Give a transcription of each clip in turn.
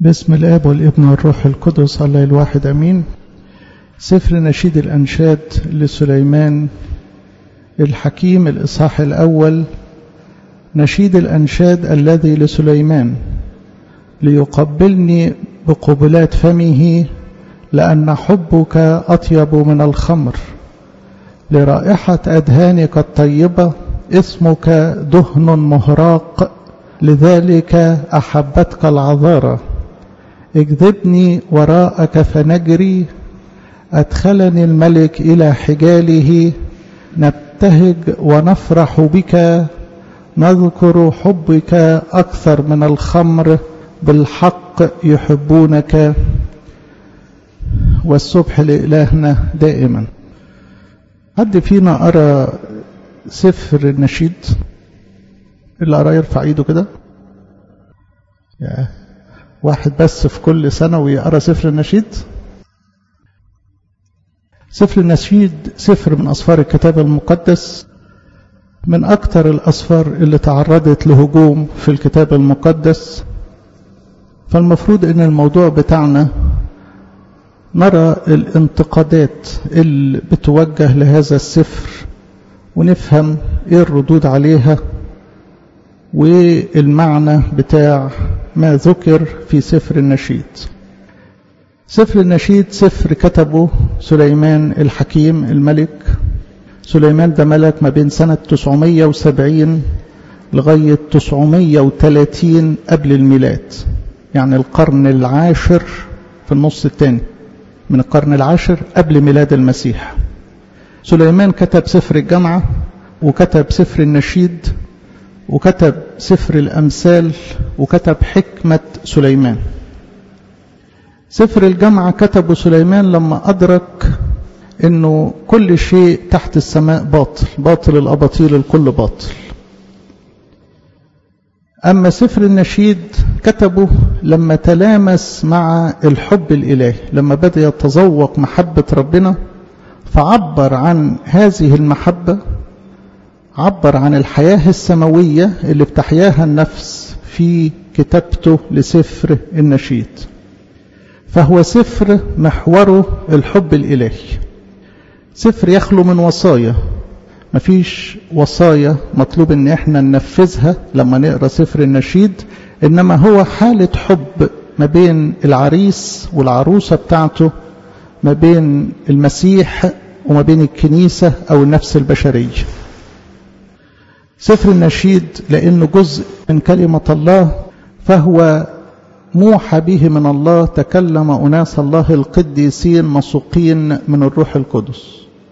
باسم الاب والابن والروح القدس الله الواحد امين سفر نشيد الانشاد لسليمان الحكيم الاصحاح الاول نشيد الانشاد الذي لسليمان ليقبلني بقبلات فمه لان حبك اطيب من الخمر لرائحه اذهانك الطيبه اسمك دهن مهراق لذلك احبتك العذاره اجذبني وراءك فنجري أدخلني الملك إلى حجاله نبتهج ونفرح بك نذكر حبك أكثر من الخمر بالحق يحبونك والصبح لإلهنا دائما حد فينا أرى سفر النشيد اللي أرى يرفع إيده كده واحد بس في كل سنة ويقرأ سفر النشيد سفر النشيد سفر من أسفار الكتاب المقدس من أكثر الأسفار اللي تعرضت لهجوم في الكتاب المقدس فالمفروض أن الموضوع بتاعنا نرى الانتقادات اللي بتوجه لهذا السفر ونفهم ايه الردود عليها والمعنى بتاع ما ذكر في سفر النشيد سفر النشيد سفر كتبه سليمان الحكيم الملك سليمان ده ملك ما بين سنة 970 لغاية 930 قبل الميلاد يعني القرن العاشر في النص الثاني من القرن العاشر قبل ميلاد المسيح سليمان كتب سفر الجامعة وكتب سفر النشيد وكتب سفر الأمثال وكتب حكمة سليمان سفر الجامعة كتبه سليمان لما أدرك أنه كل شيء تحت السماء باطل باطل الأباطيل الكل باطل أما سفر النشيد كتبه لما تلامس مع الحب الإلهي لما بدأ يتذوق محبة ربنا فعبر عن هذه المحبة عبر عن الحياة السماوية اللي بتحياها النفس في كتابته لسفر النشيد فهو سفر محوره الحب الإلهي سفر يخلو من وصايا مفيش وصايا مطلوب ان احنا ننفذها لما نقرا سفر النشيد انما هو حالة حب ما بين العريس والعروسة بتاعته ما بين المسيح وما بين الكنيسة او النفس البشرية سفر النشيد لأنه جزء من كلمة الله فهو موحى به من الله تكلم أناس الله القديسين مسوقين من الروح القدس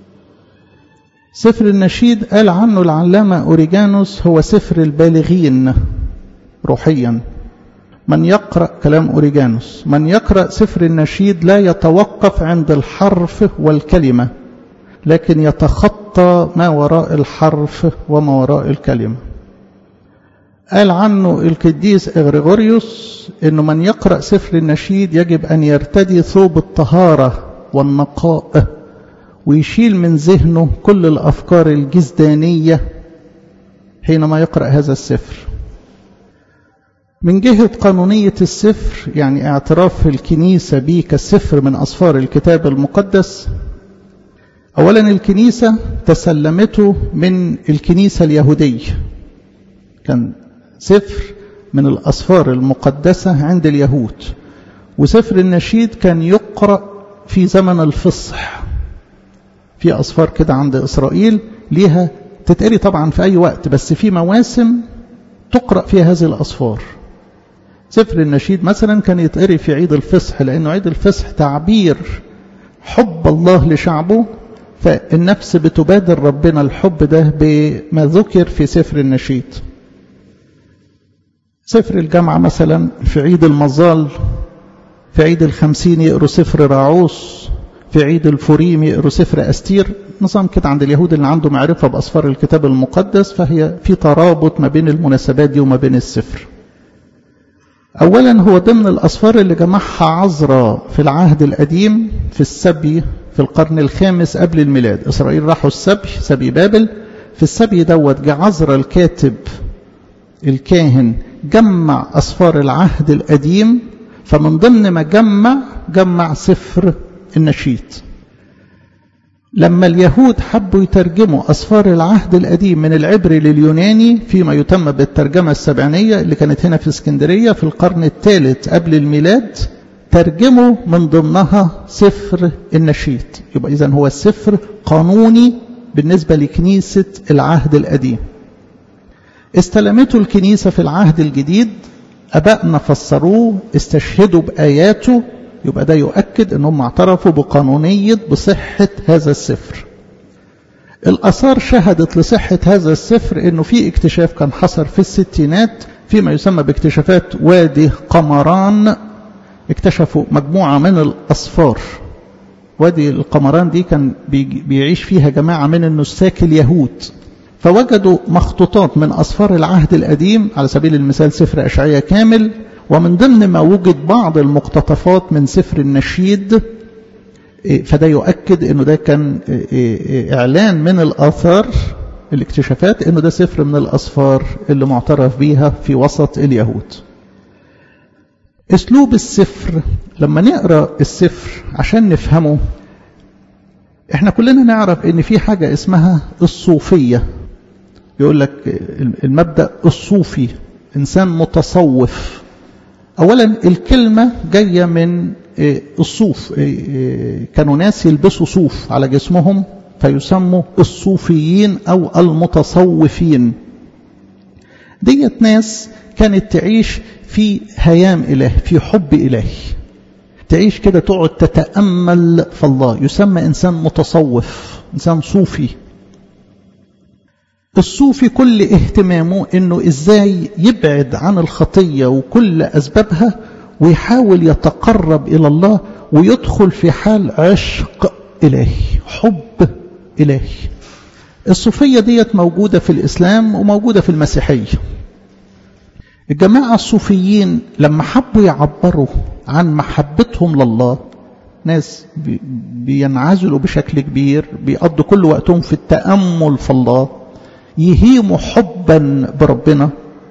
سفر النشيد قال عنه العلامة أوريجانوس هو سفر البالغين روحيا من يقرأ كلام أوريجانوس من يقرأ سفر النشيد لا يتوقف عند الحرف والكلمة لكن يتخطى ما وراء الحرف وما وراء الكلمة قال عنه القديس إغريغوريوس أنه من يقرأ سفر النشيد يجب أن يرتدي ثوب الطهارة والنقاء ويشيل من ذهنه كل الأفكار الجزدانية حينما يقرأ هذا السفر من جهة قانونية السفر يعني اعتراف الكنيسة به كسفر من أسفار الكتاب المقدس أولا الكنيسة تسلمته من الكنيسة اليهودية كان سفر من الأسفار المقدسة عند اليهود وسفر النشيد كان يقرأ في زمن الفصح في أسفار كده عند إسرائيل ليها تتقري طبعا في أي وقت بس في مواسم تقرأ فيها هذه الأسفار سفر النشيد مثلا كان يتقري في عيد الفصح لأنه عيد الفصح تعبير حب الله لشعبه فالنفس بتبادر ربنا الحب ده بما ذكر في سفر النشيد سفر الجامعة مثلا في عيد المظال في عيد الخمسين يقروا سفر راعوس في عيد الفوريم يقروا سفر أستير نظام كده عند اليهود اللي عنده معرفة بأسفار الكتاب المقدس فهي في ترابط ما بين المناسبات دي وما بين السفر أولا هو ضمن الأسفار اللي جمعها عذراء في العهد القديم في السبي في القرن الخامس قبل الميلاد إسرائيل راحوا السبي سبي بابل في السبي دوت جه عذراء الكاتب الكاهن جمع أسفار العهد القديم فمن ضمن ما جمع جمع سفر النشيد لما اليهود حبوا يترجموا أسفار العهد القديم من العبري لليوناني فيما يتم بالترجمة السبعينية اللي كانت هنا في اسكندرية في القرن الثالث قبل الميلاد ترجموا من ضمنها سفر النشيد يبقى إذن هو السفر قانوني بالنسبة لكنيسة العهد القديم استلمته الكنيسة في العهد الجديد أبائنا فسروه استشهدوا بآياته يبقى ده يؤكد أنهم اعترفوا بقانونية بصحة هذا السفر الأثار شهدت لصحة هذا السفر أنه في اكتشاف كان حصل في الستينات فيما يسمى باكتشافات وادي قمران اكتشفوا مجموعة من الأصفار وادي القمران دي كان بيعيش فيها جماعة من النساك اليهود فوجدوا مخطوطات من أصفار العهد القديم على سبيل المثال سفر أشعية كامل ومن ضمن ما وجد بعض المقتطفات من سفر النشيد فده يؤكد انه ده كان اعلان من الاثار الاكتشافات انه ده سفر من الاصفار اللي معترف بيها في وسط اليهود اسلوب السفر لما نقرا السفر عشان نفهمه احنا كلنا نعرف ان في حاجه اسمها الصوفيه يقول لك المبدا الصوفي انسان متصوف اولا الكلمه جايه من الصوف كانوا ناس يلبسوا صوف على جسمهم فيسموا الصوفيين او المتصوفين ديت ناس كانت تعيش في هيام إله في حب إلهي تعيش كده تقعد تتأمل في الله يسمى إنسان متصوف إنسان صوفي الصوفي كل اهتمامه انه ازاي يبعد عن الخطية وكل اسبابها ويحاول يتقرب الى الله ويدخل في حال عشق الهي حب الهي الصوفية ديت موجودة في الاسلام وموجودة في المسيحية الجماعة الصوفيين لما حبوا يعبروا عن محبتهم لله ناس بينعزلوا بشكل كبير بيقضوا كل وقتهم في التأمل في الله يهيموا حبا بربنا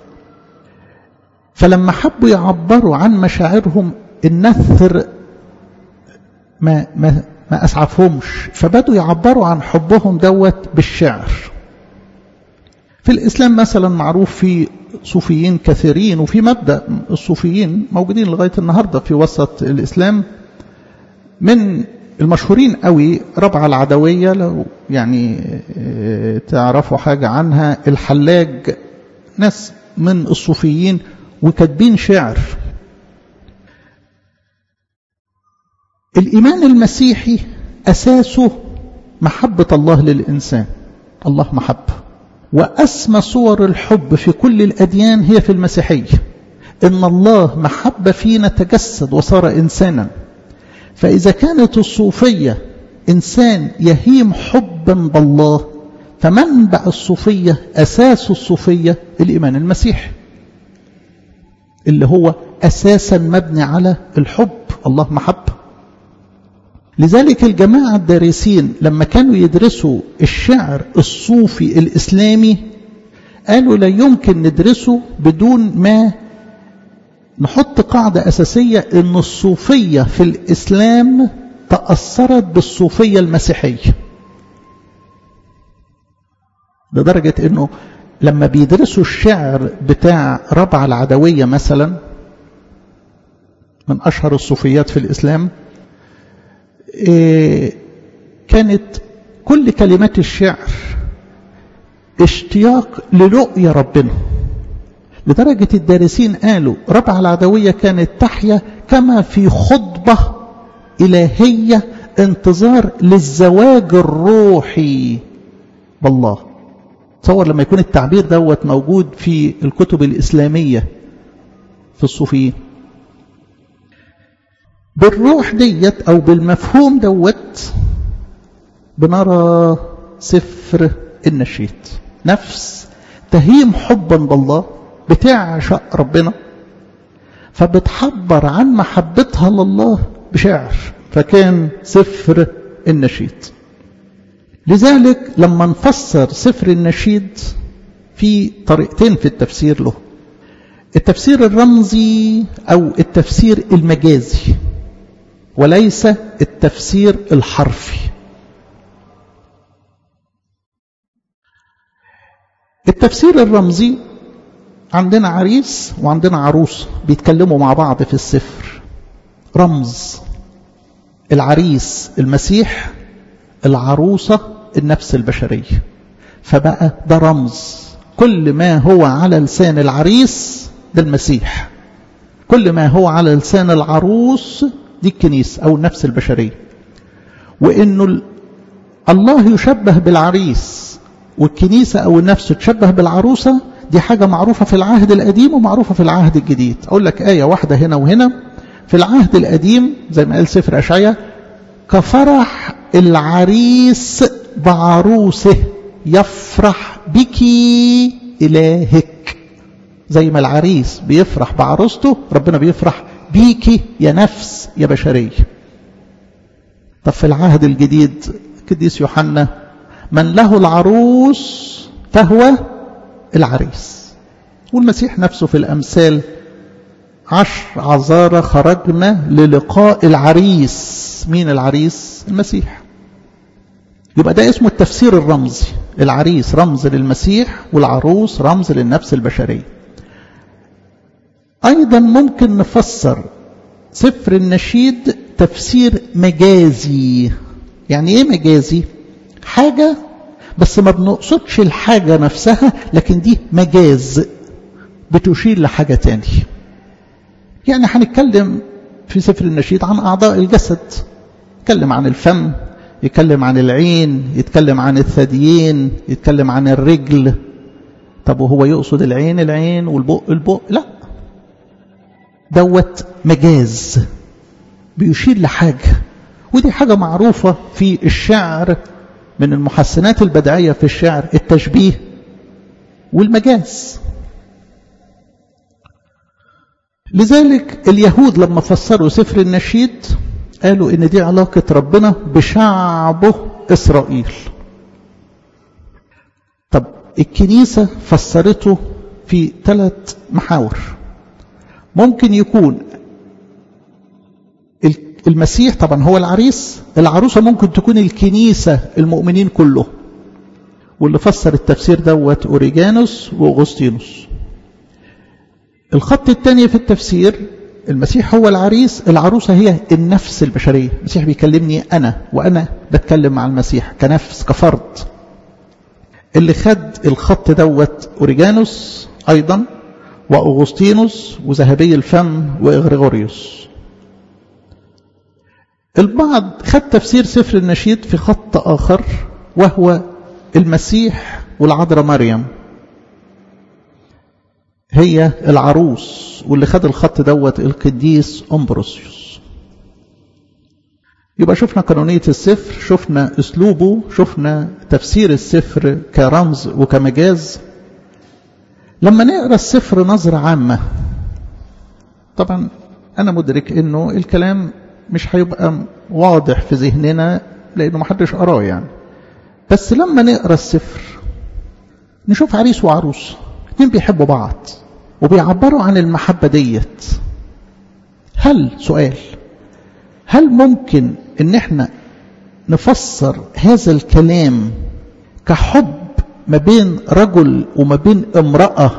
فلما حبوا يعبروا عن مشاعرهم النثر ما, ما, ما أسعفهمش فبدوا يعبروا عن حبهم دوت بالشعر في الإسلام مثلا معروف في صوفيين كثيرين وفي مبدأ الصوفيين موجودين لغاية النهاردة في وسط الإسلام من المشهورين قوي ربعة العدوية لو يعني تعرفوا حاجة عنها الحلاج ناس من الصوفيين وكاتبين شعر الإيمان المسيحي أساسه محبة الله للإنسان الله محبة وأسمى صور الحب في كل الأديان هي في المسيحية إن الله محبة فينا تجسد وصار إنسانا فإذا كانت الصوفية إنسان يهيم حبا بالله فمنبع الصوفية أساس الصوفية الإيمان المسيحي اللي هو أساسا مبني على الحب الله محبة لذلك الجماعة الدارسين لما كانوا يدرسوا الشعر الصوفي الإسلامي قالوا لا يمكن ندرسه بدون ما نحط قاعدة أساسية أن الصوفية في الإسلام تأثرت بالصوفية المسيحية لدرجة أنه لما بيدرسوا الشعر بتاع ربع العدوية مثلا من أشهر الصوفيات في الإسلام كانت كل كلمات الشعر اشتياق للؤية ربنا لدرجة الدارسين قالوا ربع العدوية كانت تحيا كما في خطبة إلهية انتظار للزواج الروحي بالله تصور لما يكون التعبير دوت موجود في الكتب الإسلامية في الصوفيين بالروح ديت أو بالمفهوم دوت بنرى سفر النشيد نفس تهيم حبا بالله بتعشق ربنا فبتحبر عن محبتها لله بشعر فكان سفر النشيد لذلك لما نفسر سفر النشيد في طريقتين في التفسير له التفسير الرمزي أو التفسير المجازي وليس التفسير الحرفي التفسير الرمزي عندنا عريس وعندنا عروس بيتكلموا مع بعض في السفر رمز العريس المسيح العروسة النفس البشرية فبقى ده رمز كل ما هو على لسان العريس ده المسيح كل ما هو على لسان العروس دي الكنيسة أو النفس البشرية وإنه الله يشبه بالعريس والكنيسة أو النفس تشبه بالعروسة دي حاجة معروفة في العهد القديم ومعروفة في العهد الجديد أقول لك آية واحدة هنا وهنا في العهد القديم زي ما قال سفر أشعية كفرح العريس بعروسه يفرح بك إلهك زي ما العريس بيفرح بعروسته ربنا بيفرح بيكي يا نفس يا بشرية طب في العهد الجديد قديس يوحنا من له العروس فهو العريس والمسيح نفسه في الأمثال عشر عذارى خرجنا للقاء العريس مين العريس المسيح يبقى ده اسمه التفسير الرمزي العريس رمز للمسيح والعروس رمز للنفس البشرية أيضا ممكن نفسر سفر النشيد تفسير مجازي يعني ايه مجازي حاجة بس ما بنقصدش الحاجة نفسها لكن دي مجاز بتشير لحاجة تاني يعني هنتكلم في سفر النشيد عن أعضاء الجسد يتكلم عن الفم يتكلم عن العين يتكلم عن الثديين يتكلم عن الرجل طب وهو يقصد العين العين والبق البق لا دوت مجاز بيشير لحاجة ودي حاجة معروفة في الشعر من المحسنات البدعية في الشعر التشبيه والمجاز لذلك اليهود لما فسروا سفر النشيد قالوا ان دي علاقة ربنا بشعبه اسرائيل طب الكنيسة فسرته في ثلاث محاور ممكن يكون المسيح طبعا هو العريس العروسة ممكن تكون الكنيسة المؤمنين كله واللي فسر التفسير دوت أوريجانوس وأغسطينوس الخط الثاني في التفسير المسيح هو العريس العروسة هي النفس البشرية المسيح بيكلمني أنا وأنا بتكلم مع المسيح كنفس كفرد اللي خد الخط دوت أوريجانوس أيضا وأغسطينوس وذهبي الفم وإغريغوريوس البعض خد تفسير سفر النشيد في خط آخر وهو المسيح والعذراء مريم هي العروس واللي خد الخط دوت القديس أمبروسيوس يبقى شفنا قانونية السفر شفنا أسلوبه شفنا تفسير السفر كرمز وكمجاز لما نقرأ السفر نظرة عامة طبعا أنا مدرك أنه الكلام مش هيبقى واضح في ذهننا لأنه محدش قراه يعني بس لما نقرأ السفر نشوف عريس وعروس اتنين بيحبوا بعض وبيعبروا عن المحبة ديت هل سؤال هل ممكن ان احنا نفسر هذا الكلام كحب ما بين رجل وما بين امرأة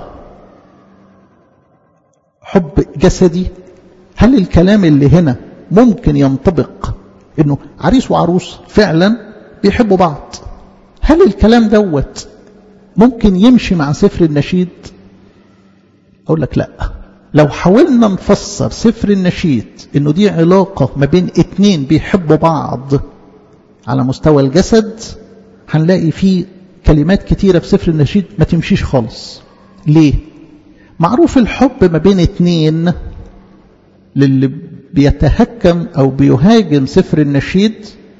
حب جسدي هل الكلام اللي هنا ممكن ينطبق انه عريس وعروس فعلا بيحبوا بعض هل الكلام دوت ممكن يمشي مع سفر النشيد اقول لك لا لو حاولنا نفسر سفر النشيد انه دي علاقة ما بين اتنين بيحبوا بعض على مستوى الجسد هنلاقي فيه كلمات كتيرة في سفر النشيد ما تمشيش خالص ليه معروف الحب ما بين اتنين للي بيتهكم او بيهاجم سفر النشيد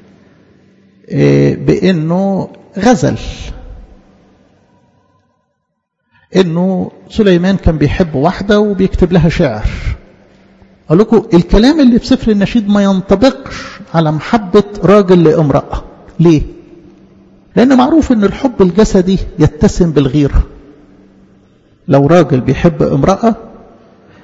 بانه غزل انه سليمان كان بيحب واحدة وبيكتب لها شعر قال لكم الكلام اللي في سفر النشيد ما ينطبقش على محبة راجل لامرأة ليه لان معروف ان الحب الجسدي يتسم بالغيرة لو راجل بيحب امرأة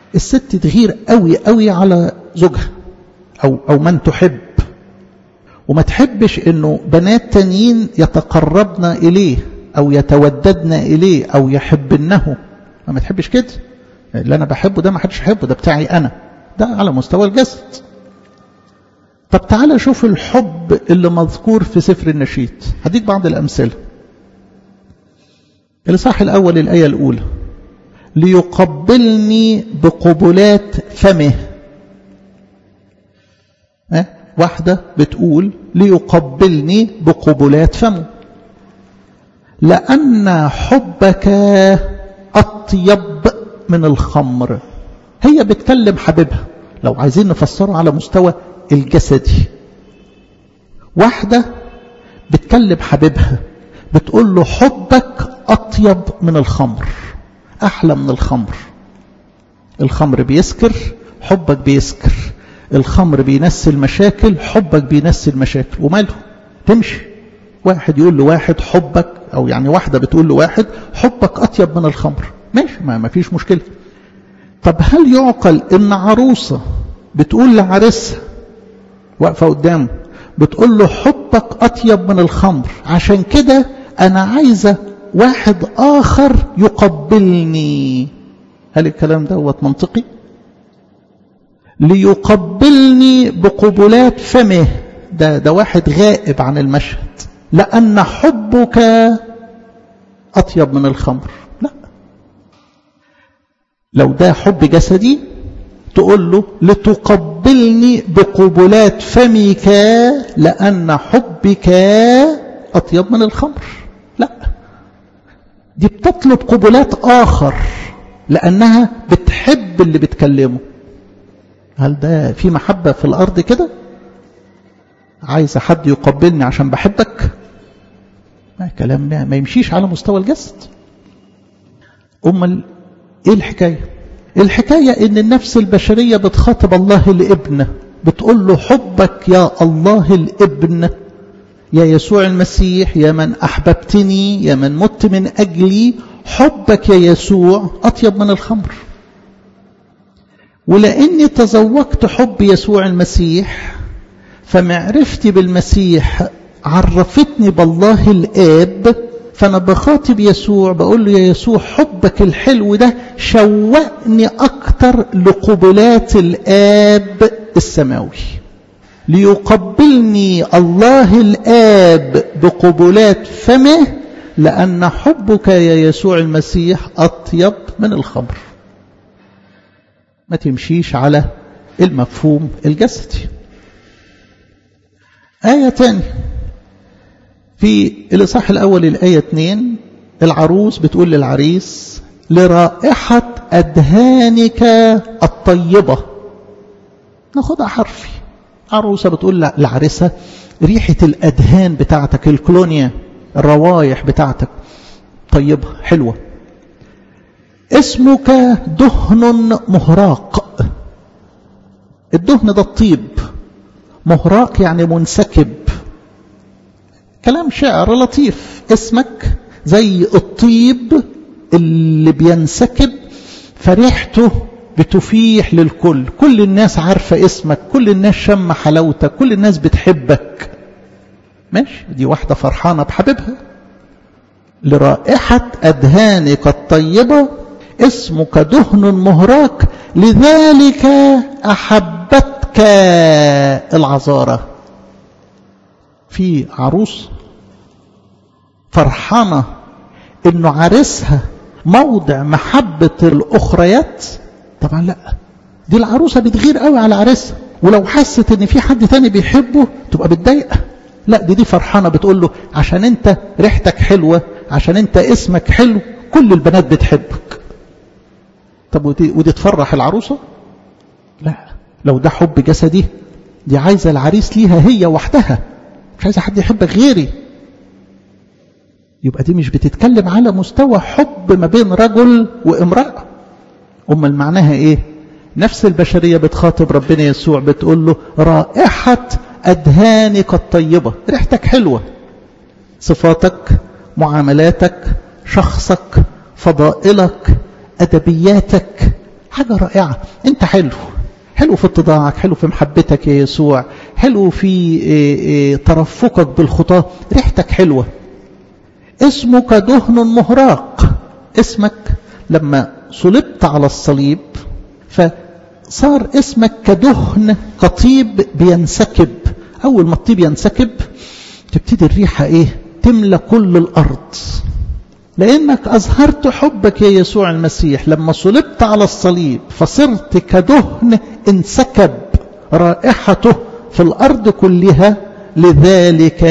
الست تغير قوي قوي على زوجها أو, أو من تحب وما تحبش انه بنات تانيين يتقربن اليه او يتوددن اليه او يحبنه ما تحبش كده اللي انا بحبه ده ما حدش يحبه ده بتاعي انا ده على مستوى الجسد طب تعالى شوف الحب اللي مذكور في سفر النشيد هديك بعض الامثله الاصحاح الاول الايه الاولى ليقبلني بقبلات فمه أه؟ واحدة بتقول ليقبلني بقبلات فمه لأن حبك أطيب من الخمر هي بتكلم حبيبها لو عايزين نفسره على مستوى الجسدي واحدة بتكلم حبيبها بتقول له حبك أطيب من الخمر أحلى من الخمر الخمر بيسكر حبك بيسكر الخمر بينسي المشاكل حبك بينسي المشاكل وماله تمشي واحد يقول له واحد حبك أو يعني واحدة بتقول له واحد حبك أطيب من الخمر ماشي ما, ما فيش مشكلة طب هل يعقل إن عروسة بتقول لعريسها واقفة قدامه بتقول له حبك أطيب من الخمر عشان كده أنا عايزة واحد آخر يقبلني هل الكلام دوت منطقي ليقبلني بقبلات فمه ده, ده واحد غائب عن المشهد لأن حبك أطيب من الخمر لا لو ده حب جسدي تقول له لتقبلني بقبلات فمك لأن حبك أطيب من الخمر لا دي بتطلب قبلات آخر لأنها بتحب اللي بتكلمه هل ده في محبة في الأرض كده عايز حد يقبلني عشان بحبك ما كلام ما يمشيش على مستوى الجسد أمال إيه الحكاية الحكاية إن النفس البشرية بتخاطب الله الابن بتقول له حبك يا الله الابن يا يسوع المسيح يا من أحببتني يا من مت من أجلي حبك يا يسوع أطيب من الخمر ولأني تذوقت حب يسوع المسيح فمعرفتي بالمسيح عرفتني بالله الآب فأنا بخاطب يسوع بقول له يا يسوع حبك الحلو ده شوقني أكتر لقبلات الآب السماوي ليقبلني الله الآب بقبلات فمه لأن حبك يا يسوع المسيح أطيب من الخمر ما تمشيش على المفهوم الجسدي آية تانية في الإصحاح الأول الآية 2 العروس بتقول للعريس لرائحة أدهانك الطيبة ناخدها حرفي عروسة بتقول لعريسها ريحة الأدهان بتاعتك الكولونيا الروايح بتاعتك طيبة حلوة اسمك دهن مهراق الدهن ده الطيب مهراق يعني منسكب كلام شعر لطيف اسمك زي الطيب اللي بينسكب فريحته بتفيح للكل كل الناس عارفة اسمك كل الناس شم حلاوتك كل الناس بتحبك ماشي دي واحدة فرحانة بحبيبها لرائحة أدهانك الطيبة اسمك دهن مهراك لذلك أحبتك العذارة في عروس فرحانة انه عرسها موضع محبة الاخريات طبعا لا دي العروسة بتغير قوي على عرسها ولو حست ان في حد تاني بيحبه تبقى بتضايقه لا دي دي فرحانة بتقول له عشان انت ريحتك حلوة عشان انت اسمك حلو كل البنات بتحبك طب ودي, ودي تفرح العروسة لا لو ده حب جسدي دي عايزة العريس ليها هي وحدها مش عايزة حد يحبك غيري يبقى دي مش بتتكلم على مستوى حب ما بين رجل وامرأة أمال معناها إيه نفس البشرية بتخاطب ربنا يسوع بتقول له رائحة أدهانك الطيبة ريحتك حلوة صفاتك معاملاتك شخصك فضائلك أدبياتك حاجة رائعة انت حلو حلو في اتضاعك حلو في محبتك يا يسوع حلو في ترفقك بالخطاة ريحتك حلوة اسمك دهن مهراق اسمك لما صلبت على الصليب فصار اسمك كدهن كطيب بينسكب أول ما الطيب ينسكب تبتدي الريحة إيه تملى كل الأرض لأنك أظهرت حبك يا يسوع المسيح لما صلبت على الصليب فصرت كدهن انسكب رائحته في الأرض كلها لذلك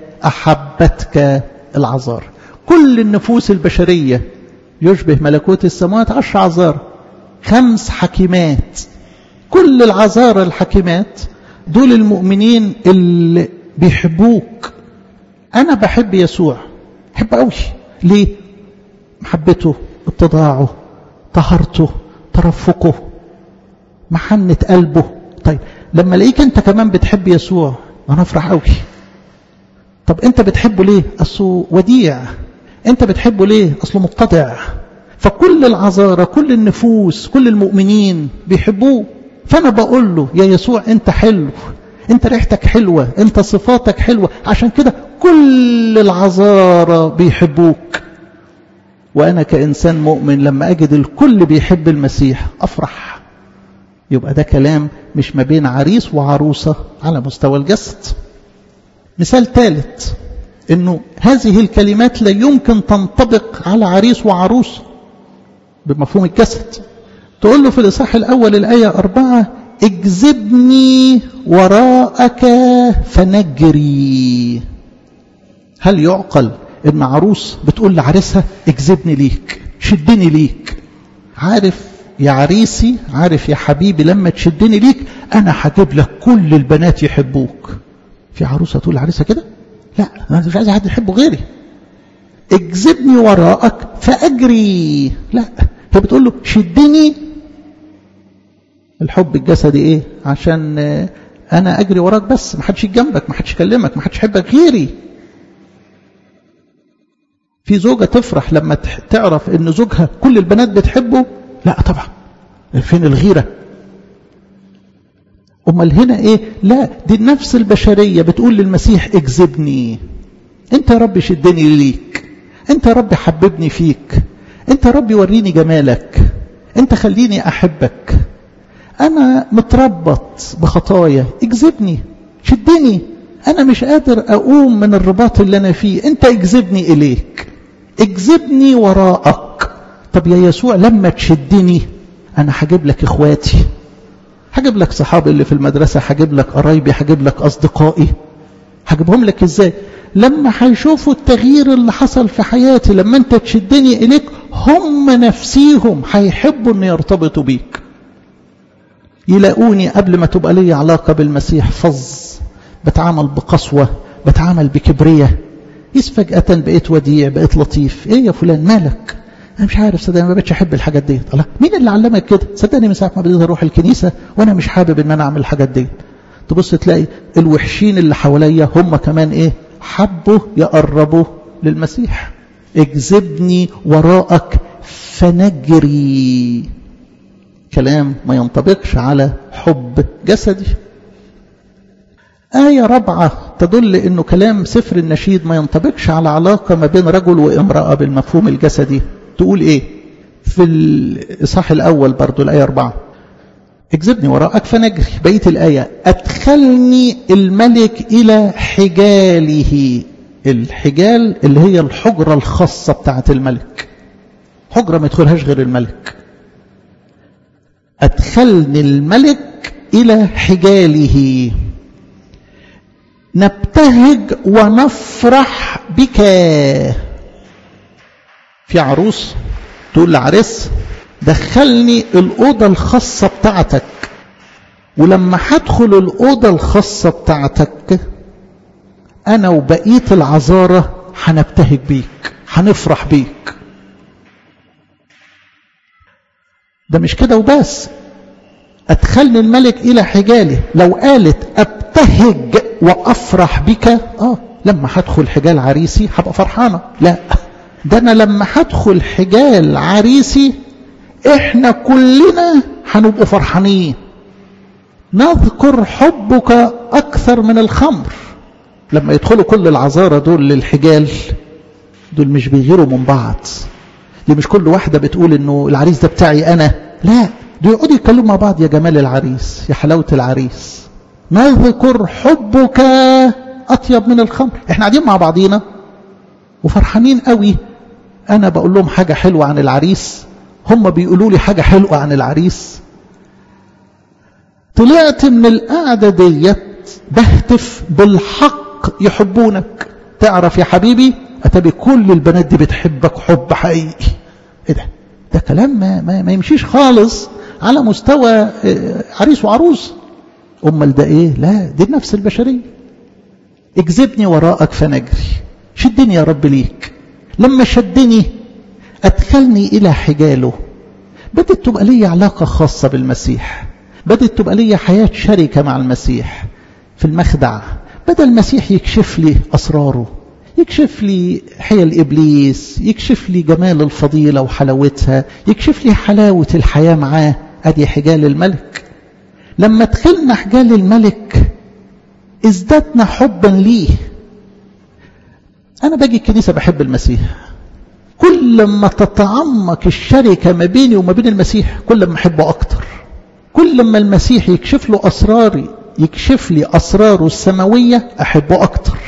أحبتك العذار كل النفوس البشرية يشبه ملكوت السماوات عشر عذار خمس حكيمات كل العذار الحكيمات دول المؤمنين اللي بيحبوك أنا بحب يسوع بحب قوي ليه محبته اتضاعه طهرته ترفقه محنة قلبه طيب لما الاقيك انت كمان بتحب يسوع انا افرح قوي طب انت بتحبه ليه اصله وديع انت بتحبه ليه اصله متضع فكل العذارى كل النفوس كل المؤمنين بيحبوه فانا بقول له يا يسوع انت حلو انت ريحتك حلوة انت صفاتك حلوة عشان كده كل العذارى بيحبوك وانا كانسان مؤمن لما اجد الكل بيحب المسيح افرح يبقى ده كلام مش ما بين عريس وعروسة على مستوى الجسد مثال ثالث انه هذه الكلمات لا يمكن تنطبق على عريس وعروسة بمفهوم الجسد تقول له في الإصحاح الأول الآية أربعة اجذبني وراءك فنجري هل يعقل ان عروس بتقول لعريسها اجذبني ليك شدني ليك عارف يا عريسي عارف يا حبيبي لما تشدني ليك انا هجيب لك كل البنات يحبوك في عروسه تقول لعريسها كده لا انا مش عايز حد يحبه غيري اجذبني وراءك فاجري لا هي بتقول له شدني الحب الجسدي ايه عشان انا اجري وراك بس ما حدش جنبك ما حدش يكلمك ما حدش يحبك غيري في زوجة تفرح لما تعرف ان زوجها كل البنات بتحبه لا طبعا فين الغيرة امال هنا ايه لا دي النفس البشرية بتقول للمسيح اجذبني انت يا رب شدني ليك انت يا رب حببني فيك انت يا رب وريني جمالك انت خليني احبك انا متربط بخطايا اجذبني شدني انا مش قادر اقوم من الرباط اللي انا فيه انت اجذبني اليك اجذبني وراءك طب يا يسوع لما تشدني انا هجيب لك اخواتي هجيب لك صحابي اللي في المدرسة هجيب لك قرايبي هجيب لك اصدقائي هجيبهم لك ازاي لما هيشوفوا التغيير اللي حصل في حياتي لما انت تشدني اليك هم نفسيهم هيحبوا ان يرتبطوا بيك يلاقوني قبل ما تبقى لي علاقة بالمسيح فظ بتعامل بقسوة بتعامل بكبرية يس فجأة بقيت وديع بقيت لطيف ايه يا فلان مالك انا مش عارف صدقني ما بقتش احب الحاجات دي الله مين اللي علمك كده صدقني من ساعه ما بديت اروح الكنيسه وانا مش حابب ان انا اعمل الحاجات دي تبص تلاقي الوحشين اللي حواليا هم كمان ايه حبوا يقربوا للمسيح اجذبني وراءك فنجري كلام ما ينطبقش على حب جسدي آية رابعة تدل أنه كلام سفر النشيد ما ينطبقش على علاقة ما بين رجل وامرأة بالمفهوم الجسدي تقول إيه في الإصحاح الأول برضو الآية أربعة اجذبني وراءك فنجري بقية الآية أدخلني الملك إلى حجاله الحجال اللي هي الحجرة الخاصة بتاعة الملك حجرة ما يدخلهاش غير الملك أدخلني الملك إلى حجاله نبتهج ونفرح بك في عروس تقول لعريس دخلني الأوضة الخاصة بتاعتك ولما هدخل الأوضة الخاصة بتاعتك أنا وبقية العذارة هنبتهج بيك هنفرح بيك ده مش كده وبس أدخلني الملك إلى حجاله لو قالت أبتهج وأفرح بك آه لما هدخل حجال عريسي هبقى فرحانة لا ده أنا لما هدخل حجال عريسي احنا كلنا هنبقوا فرحانين نذكر حبك اكثر من الخمر لما يدخلوا كل العذارى دول للحجال دول مش بيغيروا من بعض دي مش كل واحدة بتقول انه العريس ده بتاعي انا لا دول يقعدوا يتكلموا مع بعض يا جمال العريس يا حلاوة العريس نذكر حبك اطيب من الخمر احنا قاعدين مع بعضينا وفرحانين قوي انا بقول لهم حاجة حلوة عن العريس هم بيقولوا لي حاجة حلوة عن العريس طلعت من القعدة ديت بهتف بالحق يحبونك تعرف يا حبيبي أتبي كل البنات دي بتحبك حب حقيقي ايه ده ده كلام ما, ما, ما يمشيش خالص على مستوى عريس وعروس امال ده ايه لا دي النفس البشريه اجذبني وراءك فنجري شدني يا رب ليك لما شدني ادخلني الى حجاله بدت تبقى لي علاقه خاصه بالمسيح بدت تبقى لي حياه شركه مع المسيح في المخدع بدا المسيح يكشف لي اسراره يكشف لي حيل إبليس يكشف لي جمال الفضيلة وحلاوتها يكشف لي حلاوة الحياة معاه أدي حجال الملك لما دخلنا حجال الملك ازددنا حبا ليه أنا باجي الكنيسة بحب المسيح كل ما تتعمق الشركة ما بيني وما بين المسيح كل ما أحبه أكتر كل ما المسيح يكشف له أسراري يكشف لي أسراره السماوية أحبه أكتر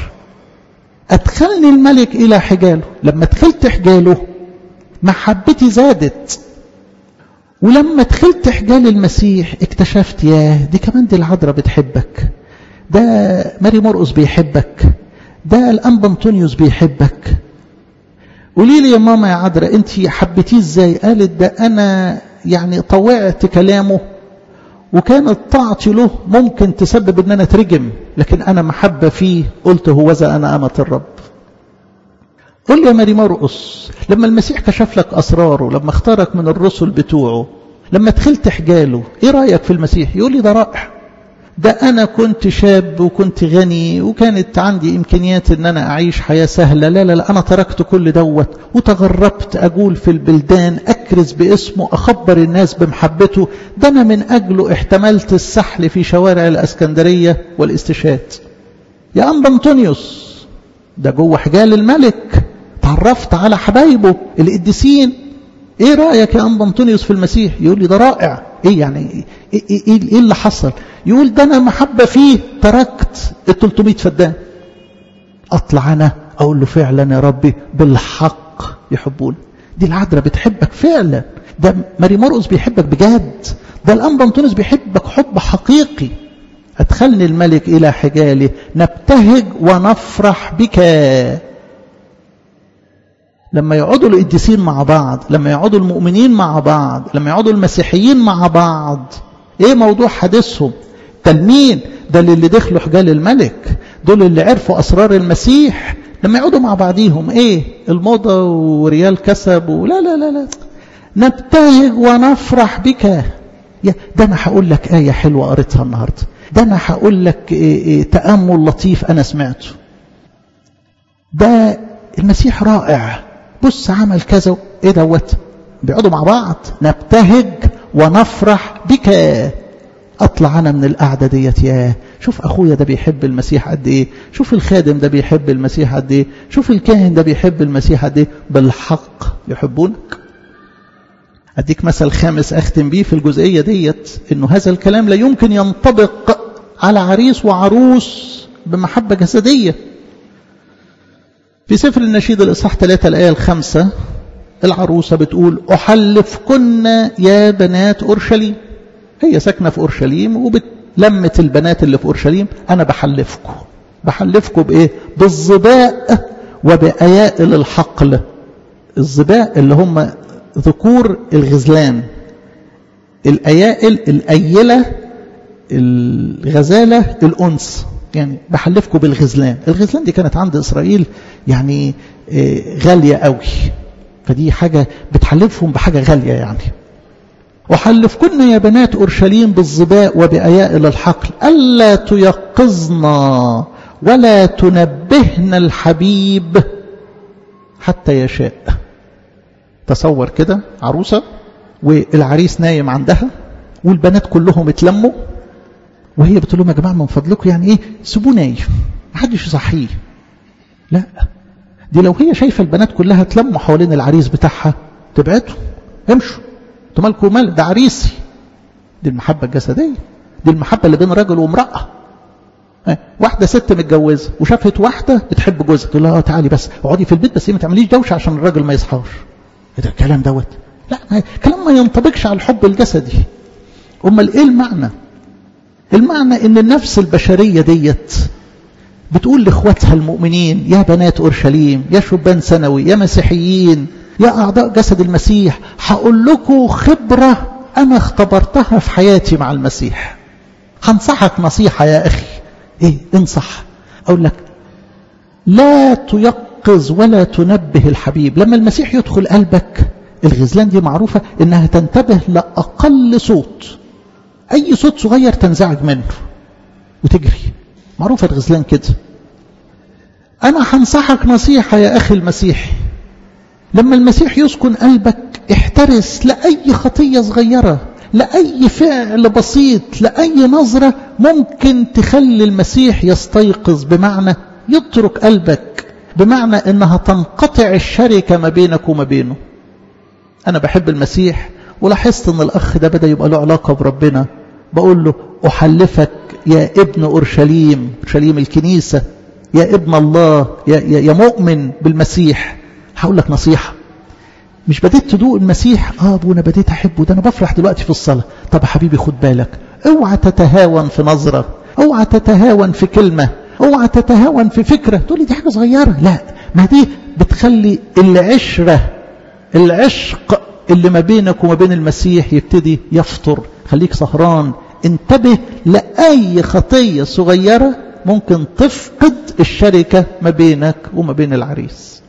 أدخلني الملك إلى حجاله لما دخلت حجاله محبتي زادت ولما دخلت حجال المسيح اكتشفت ياه دي كمان دي العذراء بتحبك ده ماري مرقس بيحبك ده الأنبا أنطونيوس بيحبك قولي لي يا ماما يا عذراء انت حبيتيه ازاي قالت ده انا يعني طوعت كلامه وكانت طاعتي له ممكن تسبب ان انا اترجم لكن انا محبة فيه قلت هوذا انا امة الرب قل يا ماري مرقس لما المسيح كشف لك اسراره لما اختارك من الرسل بتوعه لما دخلت حجاله ايه رايك في المسيح يقول لي ده رائع ده انا كنت شاب وكنت غني وكانت عندي امكانيات ان انا اعيش حياه سهله لا لا لا انا تركت كل دوت وتغربت اجول في البلدان اكرز باسمه اخبر الناس بمحبته ده انا من اجله احتملت السحل في شوارع الاسكندريه والاستشهاد يا انبا انطونيوس ده جوه حجال الملك تعرفت على حبايبه القديسين ايه رايك يا انبا انطونيوس في المسيح يقول لي ده رائع ايه يعني ايه, إيه, إيه اللي حصل يقول ده انا محبه فيه تركت ال 300 فدان اطلع انا اقول له فعلا يا ربي بالحق يحبون دي العذراء بتحبك فعلا ده ماري مرقس بيحبك بجد ده الانبا انطونيوس بيحبك حب حقيقي ادخلني الملك الى حجاله نبتهج ونفرح بك لما يقعدوا القديسين مع بعض لما يقعدوا المؤمنين مع بعض لما يقعدوا المسيحيين مع بعض ايه موضوع حديثهم تلمين ده اللي دخلوا حجال الملك دول اللي عرفوا اسرار المسيح لما يقعدوا مع بعضيهم ايه الموضة وريال كسب ولا لا لا لا نبتهج ونفرح بك يا ده انا هقول لك آية حلوة قريتها النهاردة ده انا هقول لك إيه إيه تأمل لطيف انا سمعته ده المسيح رائع بص عمل كذا ايه دوت بيقعدوا مع بعض نبتهج ونفرح بك اطلع انا من القعده ديت يا شوف اخويا ده بيحب المسيح قد ايه شوف الخادم ده بيحب المسيح قد ايه شوف الكاهن ده بيحب المسيح قد ايه بالحق يحبونك اديك مثل خامس اختم بيه في الجزئيه ديت انه هذا الكلام لا يمكن ينطبق على عريس وعروس بمحبه جسديه في سفر النشيد الإصحاح 3 الآية الخامسة العروسة بتقول أحلفكن يا بنات أورشليم هي ساكنة في أورشليم وبتلمت البنات اللي في أورشليم أنا بحلفكم بحلفكم بإيه بالظباء وبأيائل الحقل الظباء اللي هم ذكور الغزلان الأيائل الأيلة الغزالة الأنس يعني بحلفكم بالغزلان الغزلان دي كانت عند إسرائيل يعني غالية قوي فدي حاجة بتحلفهم بحاجة غالية يعني وحلفكن يا بنات أورشليم بالظباء وبأيائل الحقل ألا تيقظن ولا تنبهن الحبيب حتى يشاء تصور كده عروسة والعريس نايم عندها والبنات كلهم اتلموا وهي بتقول لهم يا جماعه من فضلكم يعني ايه سيبوه نايم محدش يصحيه لا دي لو هي شايفه البنات كلها اتلموا حوالين العريس بتاعها تبعدوا امشوا انتوا مالكم مال ده عريسي دي المحبه الجسديه دي المحبه اللي بين راجل وامراه واحده ست متجوزه وشافت واحده بتحب جوزها تقول لها اه تعالي بس اقعدي في البيت بس ما تعمليش دوشه عشان الراجل ما يصحاش ايه ده الكلام دوت لا ما كلام ما ينطبقش على الحب الجسدي امال ايه المعنى المعنى ان النفس البشريه ديت بتقول لاخواتها المؤمنين يا بنات اورشليم يا شبان ثانوي يا مسيحيين يا اعضاء جسد المسيح هقول لكم خبره انا اختبرتها في حياتي مع المسيح هنصحك نصيحه يا اخي ايه انصح اقول لك لا تيقظ ولا تنبه الحبيب لما المسيح يدخل قلبك الغزلان دي معروفة انها تنتبه لأقل صوت اي صوت صغير تنزعج منه وتجري معروفة الغزلان كده انا هنصحك نصيحة يا اخي المسيحي لما المسيح يسكن قلبك احترس لأي خطية صغيرة لأي فعل بسيط لأي نظرة ممكن تخلي المسيح يستيقظ بمعنى يترك قلبك بمعنى انها تنقطع الشركة ما بينك وما بينه انا بحب المسيح ولاحظت ان الاخ ده بدأ يبقى له علاقة بربنا بقول له احلفك يا ابن اورشليم اورشليم الكنيسة يا ابن الله يا, يا, يا مؤمن بالمسيح هقول لك نصيحة مش بديت تدوق المسيح اه ابونا بديت احبه ده انا بفرح دلوقتي في الصلاة طب يا حبيبي خد بالك اوعى تتهاون في نظرة اوعى تتهاون في كلمة اوعى تتهاون في فكرة تقول لي دي حاجة صغيرة لا ما دي بتخلي العشرة العشق اللي ما بينك وما بين المسيح يبتدي يفطر خليك سهران انتبه لأي خطية صغيرة ممكن تفقد الشركة ما بينك وما بين العريس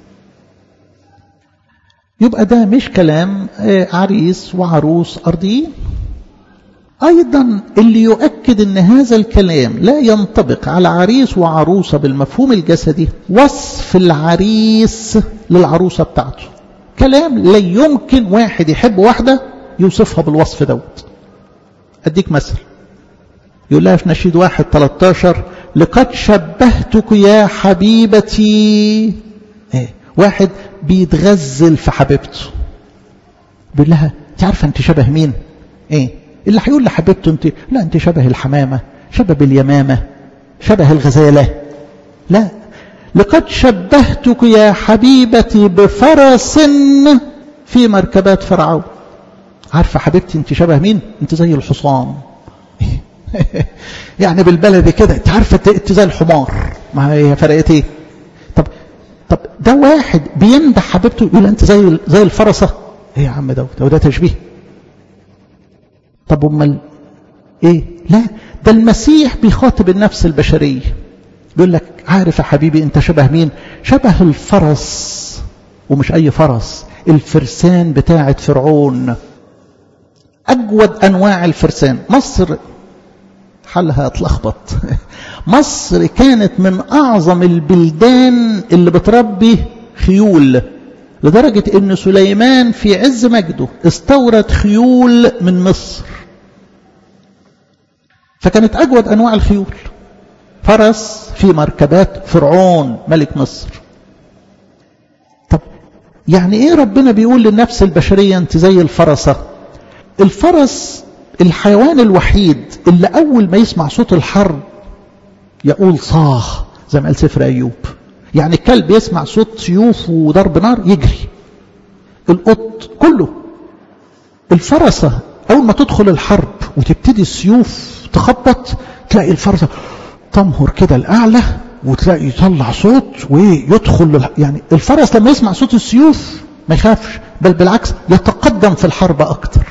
يبقى ده مش كلام عريس وعروس أرضيين أيضا اللي يؤكد أن هذا الكلام لا ينطبق على عريس وعروسة بالمفهوم الجسدي وصف العريس للعروسة بتاعته كلام لا يمكن واحد يحب واحدة يوصفها بالوصف دوت أديك مثل يقول لها في نشيد واحد 13 لقد شبهتك يا حبيبتي ايه واحد بيتغزل في حبيبته بيقول لها انت عارفه انت شبه مين ايه اللي هيقول لحبيبته انت لا انت شبه الحمامه شبه اليمامه شبه الغزاله لا لقد شبهتك يا حبيبتي بفرس في مركبات فرعون عارفه حبيبتي انت شبه مين انت زي الحصان يعني بالبلدي كده انت عارفه انت زي الحمار ما هي فرقت ايه طب طب ده واحد بيمدح حبيبته يقول انت زي زي الفرسه ايه يا عم دوت ده تشبيه طب امال ايه لا ده المسيح بيخاطب النفس البشريه بيقول لك عارف يا حبيبي انت شبه مين شبه الفرس ومش اي فرس الفرسان بتاعه فرعون اجود انواع الفرسان مصر حالها اتلخبط مصر كانت من اعظم البلدان اللي بتربي خيول لدرجة ان سليمان في عز مجده استورد خيول من مصر فكانت اجود انواع الخيول فرس في مركبات فرعون ملك مصر طب يعني ايه ربنا بيقول للنفس البشرية انت زي الفرسة الفرس الحيوان الوحيد اللي اول ما يسمع صوت الحرب يقول صاخ زي ما قال سفر ايوب يعني الكلب يسمع صوت سيوف وضرب نار يجري القط كله الفرسة اول ما تدخل الحرب وتبتدي السيوف تخبط تلاقي الفرسة تمهر كده الأعلى وتلاقي يطلع صوت ويدخل يعني الفرس لما يسمع صوت السيوف ما يخافش بل بالعكس يتقدم في الحرب أكتر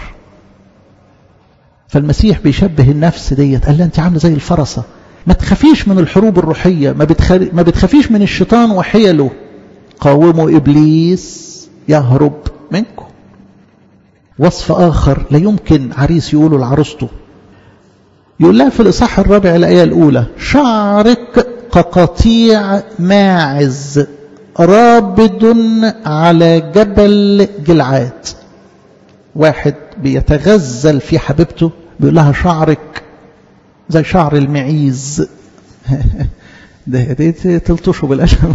فالمسيح بيشبه النفس ديت قال لها أنت عاملة زي الفرسة ما تخافيش من الحروب الروحية ما, بتخل... ما بتخافيش من الشيطان وحيله قاوموا إبليس يهرب منكم وصف آخر لا يمكن عريس يقوله لعروسته يقول لها في الإصحاح الرابع الآية الأولى شعرك كقطيع ماعز رابد على جبل جلعاد واحد بيتغزل في حبيبته بيقول لها شعرك زي شعر المعيز ده دي تلطشه بالقشم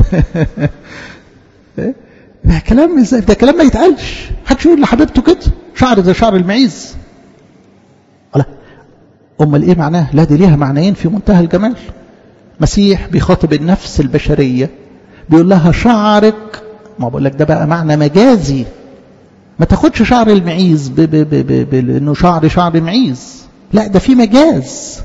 ده كلام ازاي ده كلام ما يتقالش محدش يقول لحبيبته كده شعر زي شعر المعيز لا امال ايه معناه لا دي ليها معنيين في منتهى الجمال مسيح بيخاطب النفس البشريه بيقول لها شعرك ما بقول لك ده بقى معنى مجازي ما تاخدش شعر المعيز ب ب ب ب ب انه شعر شعر معيز لا ده في مجاز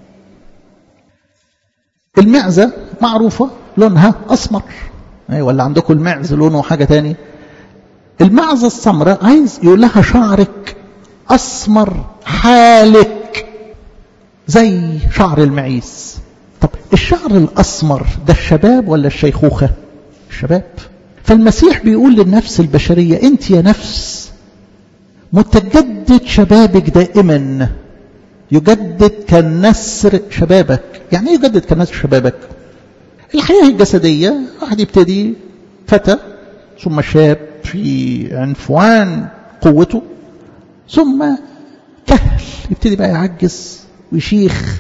المعزة معروفة لونها أسمر ولا عندكم المعز لونه حاجة تاني المعزة السمراء عايز يقول لها شعرك أسمر حالك زي شعر المعيز طب الشعر الأسمر ده الشباب ولا الشيخوخة الشباب فالمسيح بيقول للنفس البشرية أنت يا نفس متجدد شبابك دائما يجدد كالنسر شبابك يعني ايه يجدد كالنسر شبابك الحياة الجسدية واحد يبتدي فتى ثم شاب في عنفوان قوته ثم كهل يبتدي بقى يعجز ويشيخ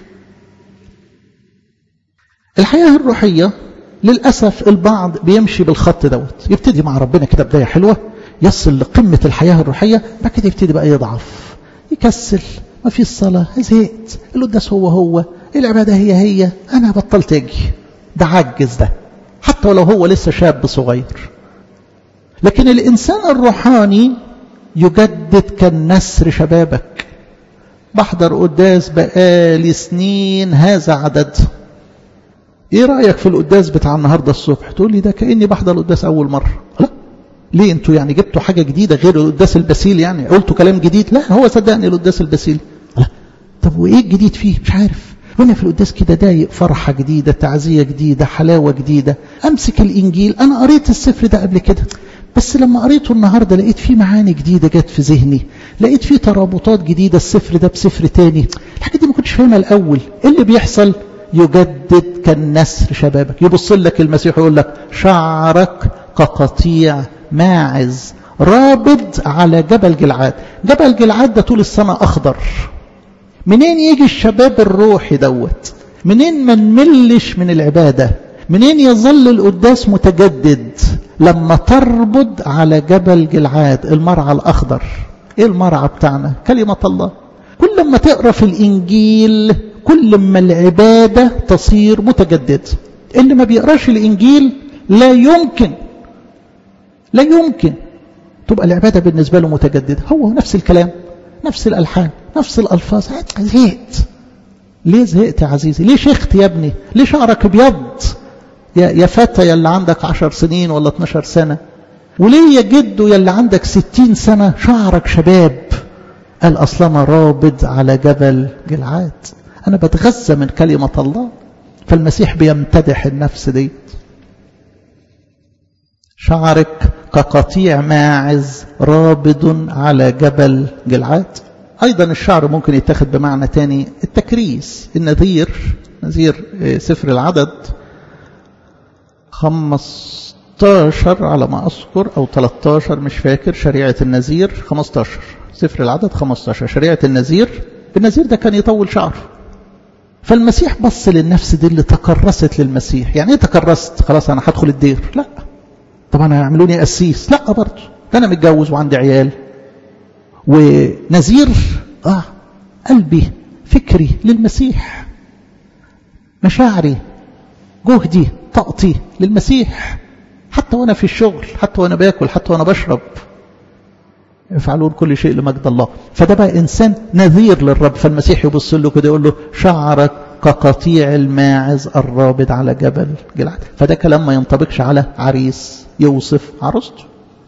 الحياة الروحية للأسف البعض بيمشي بالخط دوت يبتدي مع ربنا كده بداية حلوة يصل لقمة الحياة الروحية بعد كده يبتدي بقى يضعف يكسل ما في الصلاة زهقت القداس هو هو العبادة هي هي أنا بطلت أجي ده عجز ده حتى ولو هو لسه شاب صغير لكن الإنسان الروحاني يجدد كالنسر شبابك بحضر قداس بقالي سنين هذا عدد ايه رأيك في القداس بتاع النهاردة الصبح تقول لي ده كأني بحضر القداس أول مرة لا ليه انتوا يعني جبتوا حاجة جديدة غير القداس البسيل يعني قلتوا كلام جديد لا هو صدقني القداس البسيل لا طب وايه الجديد فيه مش عارف وانا في القداس كده ضايق فرحة جديدة تعزية جديدة حلاوة جديدة امسك الانجيل انا قريت السفر ده قبل كده بس لما قريته النهاردة لقيت فيه معاني جديدة جت في ذهني لقيت فيه ترابطات جديدة السفر ده بسفر تاني الحاجة دي ما كنتش فاهمها الأول إيه اللي بيحصل يجدد كالنسر شبابك يبص لك المسيح يقول لك شعرك كقطيع ماعز رابض على جبل جلعاد جبل جلعاد ده طول السنة أخضر منين يجي الشباب الروحي دوت منين ما نملش من العبادة منين يظل القداس متجدد لما تربض على جبل جلعاد المرعى الأخضر ايه المرعى بتاعنا كلمة الله كل ما تقرأ في الإنجيل كل ما العبادة تصير متجددة اللي ما بيقراش الإنجيل لا يمكن لا يمكن تبقى العبادة بالنسبة له متجددة هو نفس الكلام نفس الألحان نفس الألفاظ زهقت ليه زهقت يا عزيزي ليه شيخت يا ابني ليه شعرك ابيض يا, يا فتى يا اللي عندك عشر سنين ولا 12 سنة وليه يا جدو يا اللي عندك ستين سنة شعرك شباب قال أصلا رابض على جبل جلعاد أنا بتغذى من كلمة الله فالمسيح بيمتدح النفس دي شعرك كقطيع ماعز رابض على جبل جلعاد أيضا الشعر ممكن يتخذ بمعنى تاني التكريس النذير نذير سفر العدد 15 على ما أذكر أو 13 مش فاكر شريعة النذير 15 سفر العدد 15 شريعة النذير النذير ده كان يطول شعره فالمسيح بص للنفس دي اللي تكرست للمسيح يعني ايه تكرست خلاص انا هدخل الدير لا طبعا هيعملوني قسيس لا برضه ده انا متجوز وعندي عيال ونذير اه قلبي فكري للمسيح مشاعري جهدي طاقتي للمسيح حتى وانا في الشغل حتى وانا باكل حتى وانا بشرب يفعلون كل شيء لمجد الله فده بقى انسان نذير للرب فالمسيح يبص له كده يقول له شعرك كقطيع الماعز الرابض على جبل جلعاد فده كلام ما ينطبقش على عريس يوصف عروسته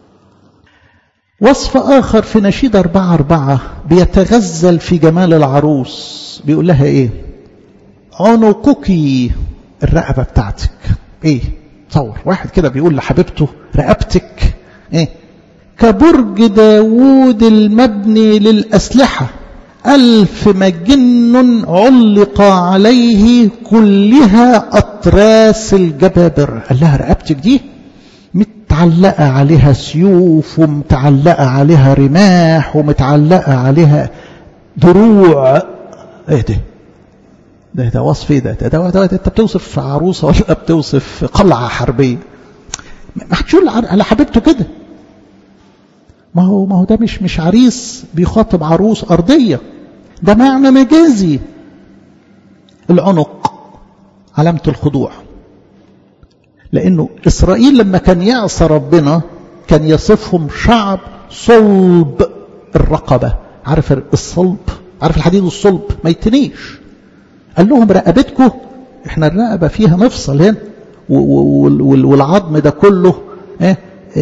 وصف آخر في نشيد أربعة أربعة بيتغزل في جمال العروس بيقول لها إيه عنقك الرقبة بتاعتك إيه تصور واحد كده بيقول لحبيبته رقبتك إيه كبرج داوود المبني للأسلحة ألف مجن علق عليه كلها أطراس الجبابر قال لها رقبتك دي متعلقة عليها سيوف ومتعلقة عليها رماح ومتعلقة عليها دروع ايه ده ده ده وصف ايه ده ده, ده, ده, ده انت بتوصف عروسة ولا بتوصف قلعة حربية ما حدش يقول على حبيبته كده ما هو ما هو ده مش مش عريس بيخاطب عروس أرضية ده معنى مجازي العنق علامة الخضوع لأنه إسرائيل لما كان يعصى ربنا كان يصفهم شعب صلب الرقبة عارف الصلب عارف الحديد الصلب ما يتنيش قال لهم رقبتكم احنا الرقبة فيها مفصل هنا والعظم ده كله اه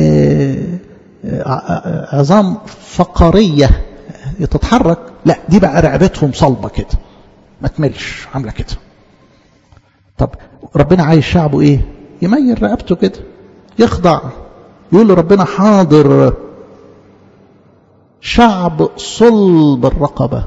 اه عظام فقرية تتحرك لا دي بقى رقبتهم صلبة كده ما تملش عاملة كده طب ربنا عايز شعبه ايه يميل رقبته كده يخضع يقول له ربنا حاضر شعب صلب الرقبة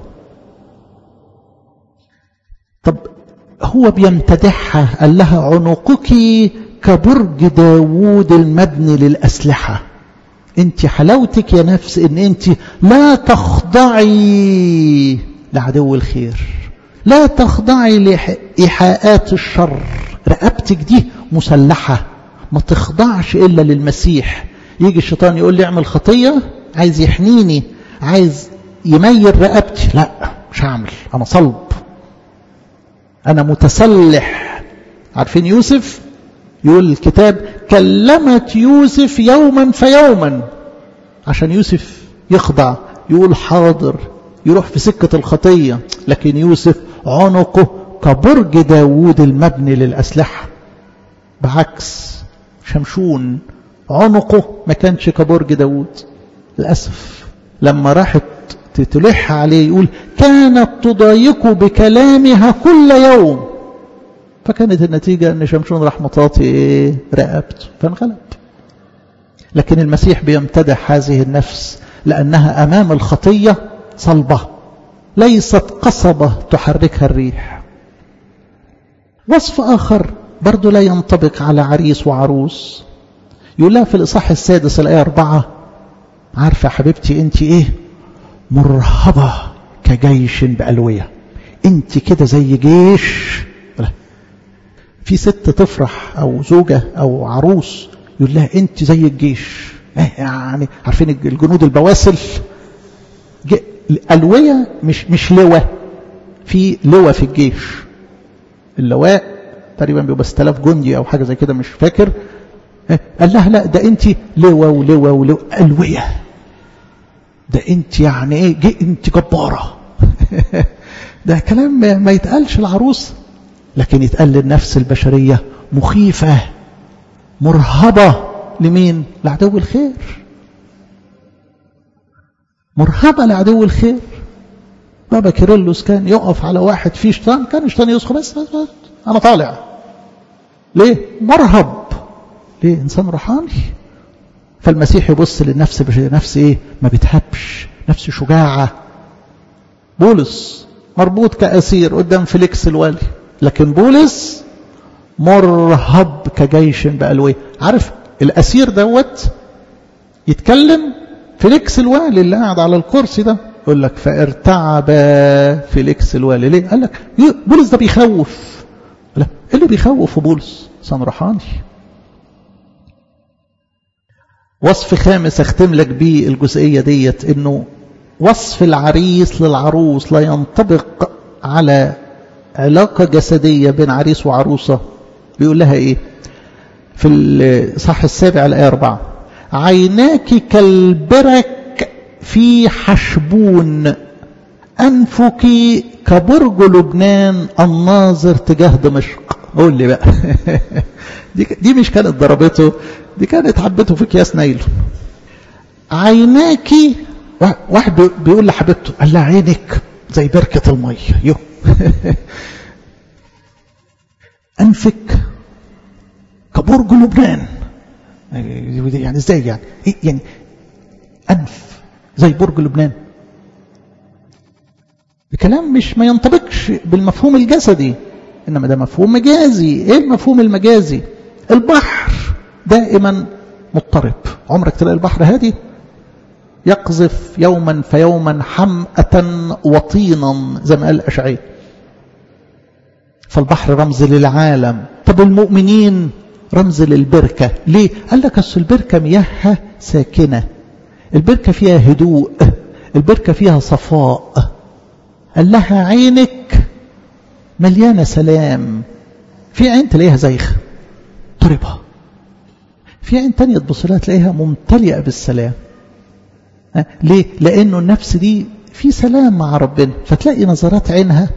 طب هو بيمتدحها قال لها عنقك كبرج داوود المبني للأسلحة انت حلاوتك يا نفس ان انت لا تخضعي لعدو الخير لا تخضعي لإيحاءات الشر رقبتك دي مسلحة ما تخضعش إلا للمسيح يجي الشيطان يقول لي اعمل خطية عايز يحنيني عايز يميل رقبتي لا مش هعمل أنا صلب أنا متسلح عارفين يوسف يقول الكتاب كلمت يوسف يوما فيوما عشان يوسف يخضع يقول حاضر يروح في سكة الخطية لكن يوسف عنقه كبرج داوود المبني للأسلحة بعكس شمشون عنقه ما كانش كبرج داوود للأسف لما راحت تلح عليه يقول كانت تضايق بكلامها كل يوم فكانت النتيجة أن شمشون راح مطاطي إيه رقبته فانغلب لكن المسيح بيمتدح هذه النفس لأنها أمام الخطية صلبة ليست قصبة تحركها الريح وصف آخر برضو لا ينطبق على عريس وعروس يقول لها في الإصحاح السادس الآية أربعة عارفة حبيبتي أنت إيه مرهبة كجيش بألوية أنت كده زي جيش في ست تفرح أو زوجة أو عروس يقول لها أنت زي الجيش يعني عارفين الجنود البواسل الألوية مش مش لواء في لواء في الجيش اللواء تقريبا بيبقى 6000 جندي او حاجه زي كده مش فاكر قال لها لا ده انت لواء ولواء ولواء الويه ده انت يعني ايه جي انت جباره ده كلام ما يتقالش العروس لكن يتقال للنفس البشريه مخيفه مرهبه لمين لعدو الخير مرهبه لعدو الخير بابا كيرلس كان يقف على واحد فيه شيطان كان الشيطان يسخن بس, بس, بس انا طالع ليه مرهب ليه انسان روحاني فالمسيح يبص للنفس نفس ايه ما بتهبش نفس شجاعه بولس مربوط كاسير قدام فيليكس الوالي لكن بولس مرهب كجيش بألويه عارف الاسير دوت يتكلم فيليكس الوالي اللي قاعد على الكرسي ده يقول لك فارتعب فيليكس الوالي ليه قال لك بولس ده بيخوف لا ايه اللي بيخوف بولس انسان روحاني وصف خامس اختم لك بيه الجزئيه ديت انه وصف العريس للعروس لا ينطبق على علاقه جسديه بين عريس وعروسه بيقول لها ايه في الصح السابع الايه 4 عيناك كالبرك في حشبون أنفك كبرج لبنان الناظر تجاه دمشق قول لي بقى دي, دي مش كانت ضربته دي كانت حبته في اكياس نايلون عيناك واحد بيقول لحبيبته قال لها عينك زي بركة المية يو أنفك كبرج لبنان يعني ازاي يعني إيه يعني أنف زي برج لبنان الكلام مش ما ينطبقش بالمفهوم الجسدي إنما ده مفهوم مجازي إيه المفهوم المجازي البحر دائما مضطرب عمرك تلاقي البحر هادي يقذف يوما فيوما حمأة وطينا زي ما قال أشعي فالبحر رمز للعالم طب المؤمنين رمز للبركة ليه؟ قال لك أصل البركة مياهها ساكنة البركة فيها هدوء البركة فيها صفاء قال لها عينك مليانة سلام في عين تلاقيها زيخ طربة في عين تانية تبص لها تلاقيها ممتلئة بالسلام ليه؟ لأنه النفس دي في سلام مع ربنا فتلاقي نظرات عينها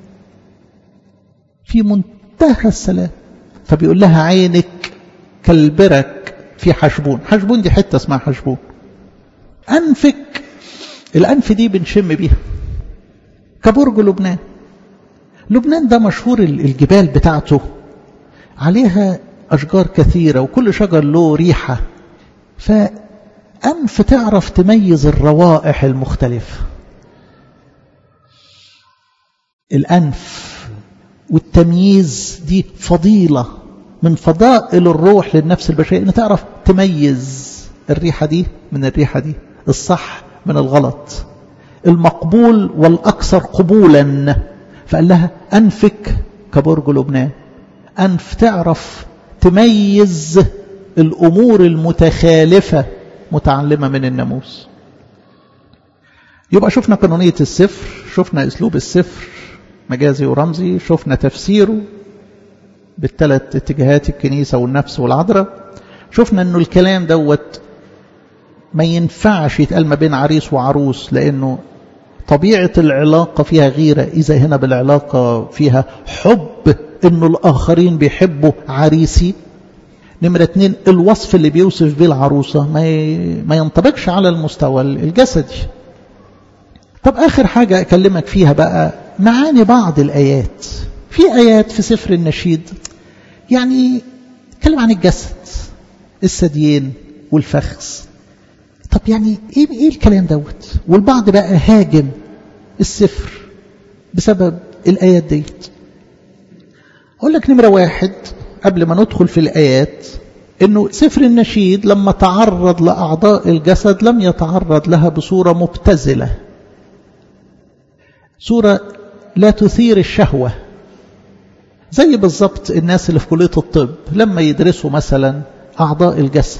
في منتهى السلام فبيقول لها عينك كالبرك في حشبون حشبون دي حتة اسمها حشبون أنفك الأنف دي بنشم بيها كبرج لبنان لبنان ده مشهور الجبال بتاعته عليها أشجار كثيرة وكل شجر له ريحة فأنف تعرف تميز الروائح المختلفة الأنف والتمييز دي فضيلة من فضائل الروح للنفس البشرية إن تعرف تميز الريحة دي من الريحة دي الصح من الغلط المقبول والأكثر قبولا فقال لها أنفك كبرج لبنان أنف تعرف تميز الأمور المتخالفة متعلمة من الناموس يبقى شفنا قانونية السفر شفنا أسلوب السفر مجازي ورمزي شفنا تفسيره بالثلاث اتجاهات الكنيسة والنفس والعذراء شفنا أنه الكلام دوت ما ينفعش يتقال ما بين عريس وعروس لأنه طبيعة العلاقة فيها غيرة إذا هنا بالعلاقة فيها حب أنه الآخرين بيحبوا عريسي نمرة اتنين الوصف اللي بيوصف به العروسة ما ما ينطبقش على المستوى الجسدي طب آخر حاجة أكلمك فيها بقى معاني بعض الآيات في آيات في سفر النشيد يعني تكلم عن الجسد الثديين والفخذ طب يعني ايه ايه الكلام دوت والبعض بقى هاجم السفر بسبب الايات ديت اقول لك نمره واحد قبل ما ندخل في الايات انه سفر النشيد لما تعرض لاعضاء الجسد لم يتعرض لها بصوره مبتذله صوره لا تثير الشهوه زي بالظبط الناس اللي في كليه الطب لما يدرسوا مثلا اعضاء الجسد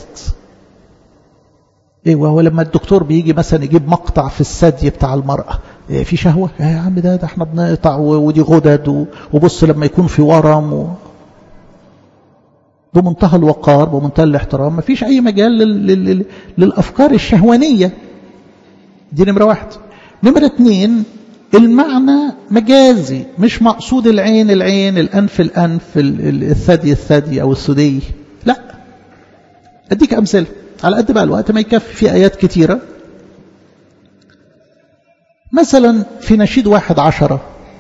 ايه وهو لما الدكتور بيجي مثلا يجيب مقطع في الثدي بتاع المرأة إيه في شهوة يا عم ده, ده احنا بنقطع ودي غدد وبص لما يكون في ورم و... بمنتهى الوقار بمنتهى الاحترام ما فيش اي مجال لل... لل... للافكار الشهوانية دي نمرة واحد نمرة اتنين المعنى مجازي مش مقصود العين العين الانف الانف الثدي الثدي او الثدي لا اديك امثله على قد بقى الوقت ما يكفي في آيات كتيرة مثلا في نشيد واحد عشرة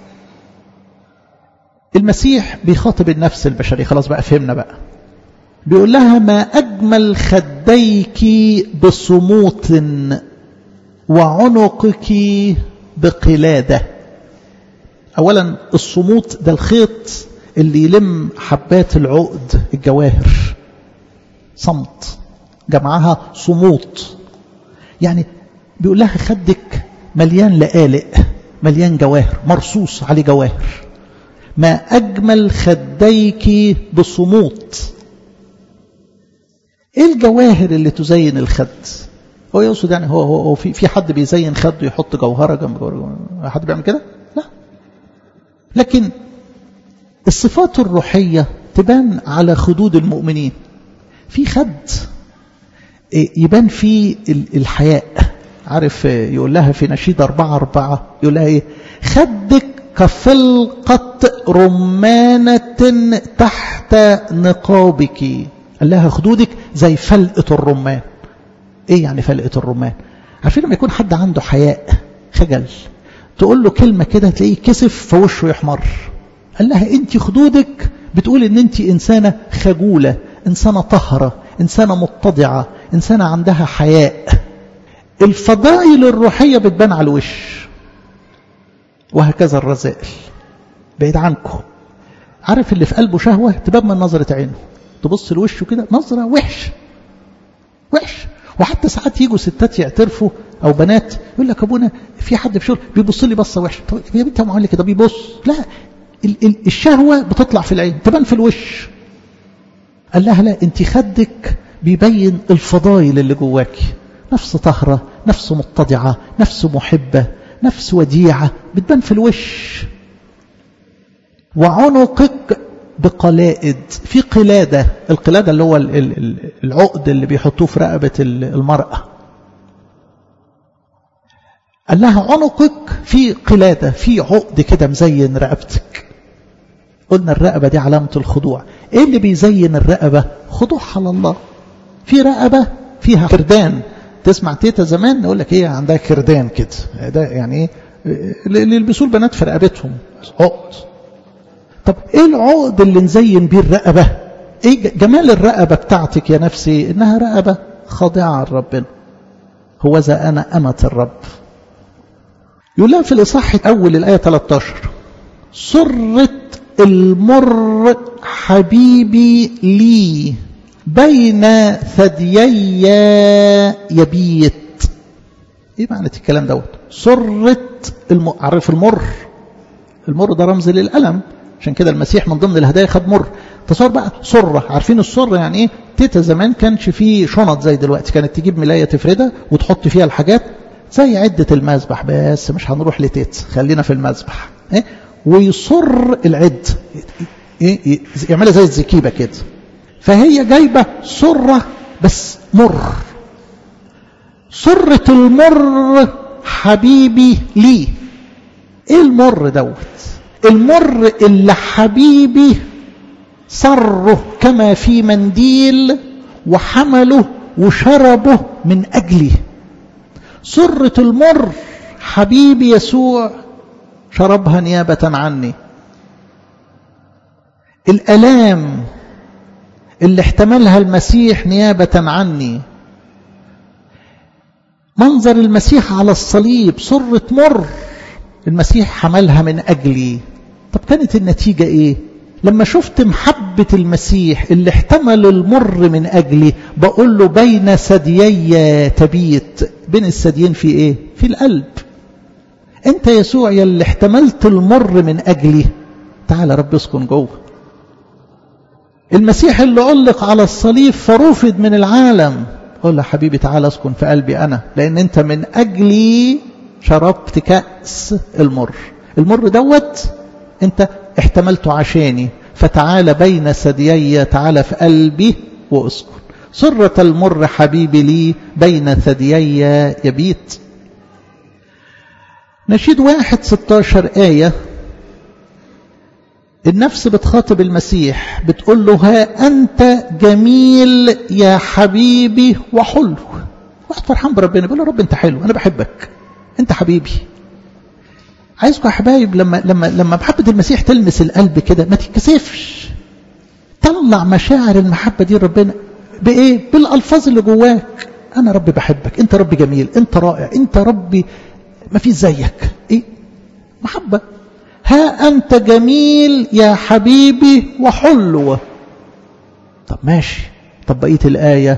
المسيح بيخاطب النفس البشرية خلاص بقى فهمنا بقى بيقول لها ما أجمل خديك بصموت وعنقك بقلادة أولا الصموت ده الخيط اللي يلم حبات العقد الجواهر صمت جمعها صموت يعني بيقول لها خدك مليان لآلئ مليان جواهر مرصوص عليه جواهر ما أجمل خديك بصموت ايه الجواهر اللي تزين الخد هو يقصد يعني هو, هو, هو في, في حد بيزين خده يحط جوهرة جنب جوهرة حد بيعمل كده لا لكن الصفات الروحية تبان على خدود المؤمنين في خد يبان فيه الحياء عارف يقول لها في نشيد أربعة أربعة يقول لها إيه خدك كفلقة رمانة تحت نقابك قال لها خدودك زي فلقة الرمان ايه يعني فلقة الرمان عارفين لما يكون حد عنده حياء خجل تقول له كلمة كده تلاقيه كسف فوشه يحمر قال لها انت خدودك بتقول ان انت انسانة خجولة انسانة طهرة انسانة متضعة انسانة عندها حياء الفضائل الروحية بتبان على الوش وهكذا الرذائل بعيد عنكم عارف اللي في قلبه شهوة تبان من نظرة عينه تبص لوشه كده نظرة وحشة وحش وحتى ساعات يجوا ستات يعترفوا او بنات يقول لك ابونا في حد في شغل بيبص لي بصه وحشه طب يا بنت معلم كده بيبص لا ال ال الشهوه بتطلع في العين تبان في الوش قال لها لا انت خدك بيبين الفضائل اللي جواكي نفس طهره نفس متضعه نفس محبه نفس وديعه بتبان في الوش وعنقك بقلائد في قلادة القلادة اللي هو العقد اللي بيحطوه في رقبة المرأة قال لها عنقك في قلادة في عقد كده مزين رقبتك قلنا الرقبة دي علامة الخضوع ايه اللي بيزين الرقبة خضوعها لله في رقبة فيها كردان تسمع تيتا زمان نقول لك ايه عندها كردان كده ده يعني ايه اللي يلبسوه البنات في رقبتهم عقد طب ايه العقد اللي نزين بيه الرقبة ايه جمال الرقبة بتاعتك يا نفسي انها رقبة خاضعة لربنا هو ذا انا امة الرب يقول لها في الاصحاح الاول الايه 13 سرت المر حبيبي لي بين ثديي يبيت ايه معنى الكلام دوت سرت الم... عارف المر المر ده رمز للألم عشان كده المسيح من ضمن الهدايا خد مر تصور بقى سرة عارفين السرة يعني ايه تيتا زمان كانش فيه شنط زي دلوقتي كانت تجيب ملاية تفردها وتحط فيها الحاجات زي عدة المذبح بس مش هنروح لتيت خلينا في المذبح إيه؟ ويصر العد إيه؟ يعملها زي الزكيبة كده فهي جايبة سرة بس مر سرة المر حبيبي لي ايه المر دوت المر اللي حبيبي صره كما في منديل وحمله وشربه من أجلي سرة المر حبيبي يسوع شربها نيابة عني الألام اللي احتملها المسيح نيابة عني منظر المسيح على الصليب سرة مر المسيح حملها من أجلي طب كانت النتيجة إيه لما شفت محبة المسيح اللي احتمل المر من أجلي بقول له بين ثديي تبيت بين الثديين في إيه في القلب أنت يسوع يا اللي احتملت المر من أجلي تعال رب اسكن جوه المسيح اللي علق على الصليب فرفض من العالم قول له حبيبي تعال اسكن في قلبي أنا لأن أنت من أجلي شربت كأس المر المر دوت أنت احتملته عشاني فتعال بين ثديي تعال في قلبي واسكن سرة المر حبيبي لي بين ثديي يبيت نشيد واحد ستاشر آية النفس بتخاطب المسيح بتقول له ها أنت جميل يا حبيبي وحلو واحد فرحان بربنا بيقول له رب أنت حلو أنا بحبك أنت حبيبي عايزكم يا حبايب لما لما لما محبة المسيح تلمس القلب كده ما تتكسفش طلع مشاعر المحبة دي ربنا بإيه؟ بالألفاظ اللي جواك أنا ربي بحبك أنت ربي جميل أنت رائع أنت ربي ما في زيك إيه؟ محبة ها أنت جميل يا حبيبي وحلو طب ماشي طب بقية الآية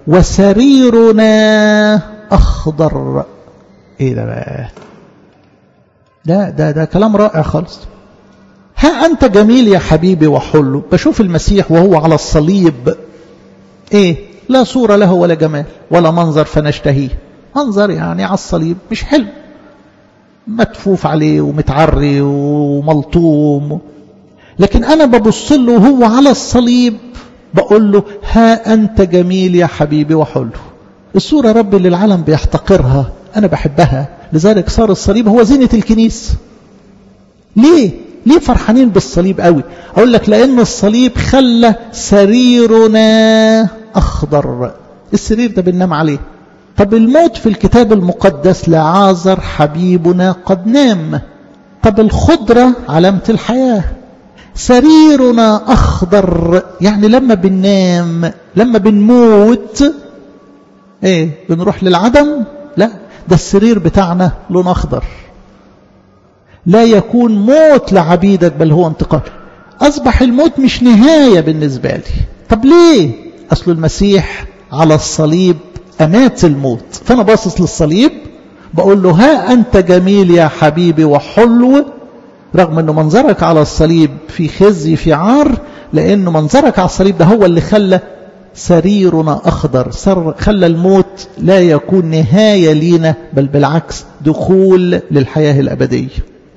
وسريرنا أخضر إيه ده بقى ده ده ده كلام رائع خالص ها أنت جميل يا حبيبي وحلو بشوف المسيح وهو على الصليب إيه لا صورة له ولا جمال ولا منظر فنشتهيه منظر يعني على الصليب مش حلو متفوف عليه ومتعري وملطوم لكن أنا ببص له وهو على الصليب بقول له ها أنت جميل يا حبيبي وحلو الصورة رب اللي العالم بيحتقرها أنا بحبها لذلك صار الصليب هو زينة الكنيسة ليه؟ ليه فرحانين بالصليب قوي أقول لك لأن الصليب خلى سريرنا أخضر السرير ده بننام عليه طب الموت في الكتاب المقدس لعازر حبيبنا قد نام طب الخضرة علامة الحياة سريرنا أخضر يعني لما بننام لما بنموت ايه بنروح للعدم لا ده السرير بتاعنا لون أخضر لا يكون موت لعبيدك بل هو انتقال أصبح الموت مش نهاية بالنسبة لي طب ليه أصل المسيح على الصليب أمات الموت فأنا باصص للصليب بقول له ها أنت جميل يا حبيبي وحلو رغم أنه منظرك على الصليب في خزي في عار لأنه منظرك على الصليب ده هو اللي خلى سريرنا أخضر خلى الموت لا يكون نهاية لينا بل بالعكس دخول للحياة الأبدية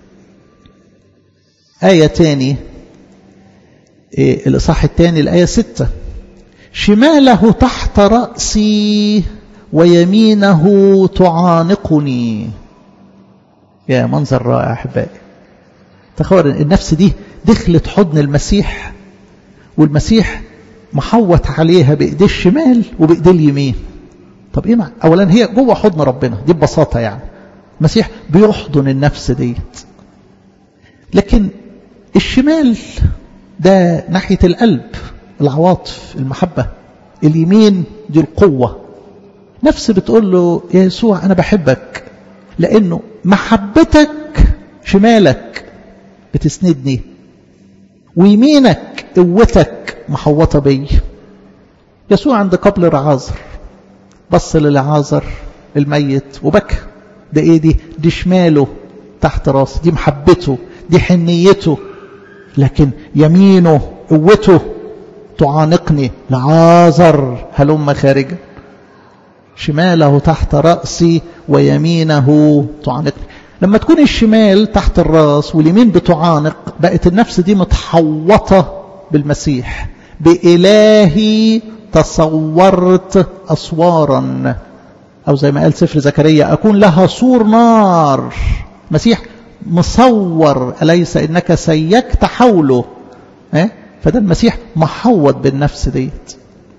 آية تاني إيه الإصحاح الثاني الآية ستة شماله تحت رأسي ويمينه تعانقني يا منظر رائع أحبائي تخيل النفس دي دخلت حضن المسيح والمسيح محوط عليها بإيديه الشمال وبإيديه اليمين طب إيه مع أولا هي جوه حضن ربنا دي ببساطة يعني المسيح بيحضن النفس ديت لكن الشمال ده ناحية القلب العواطف المحبة اليمين دي القوة نفس بتقول له يا يسوع أنا بحبك لأنه محبتك شمالك بتسندني ويمينك قوتك محوطة بي يسوع عند قبل رعازر بص للعازر الميت وبكى ده ايه دي دي شماله تحت راسه دي محبته دي حنيته لكن يمينه قوته تعانقني لعازر هلم خارجا شماله تحت رأسي ويمينه تعانقني لما تكون الشمال تحت الراس واليمين بتعانق بقت النفس دي متحوطة بالمسيح بإلهي تصورت أسوارا أو زي ما قال سفر زكريا أكون لها سور نار مسيح مصور أليس إنك سيكت حوله اه؟ فده المسيح محوط بالنفس ديت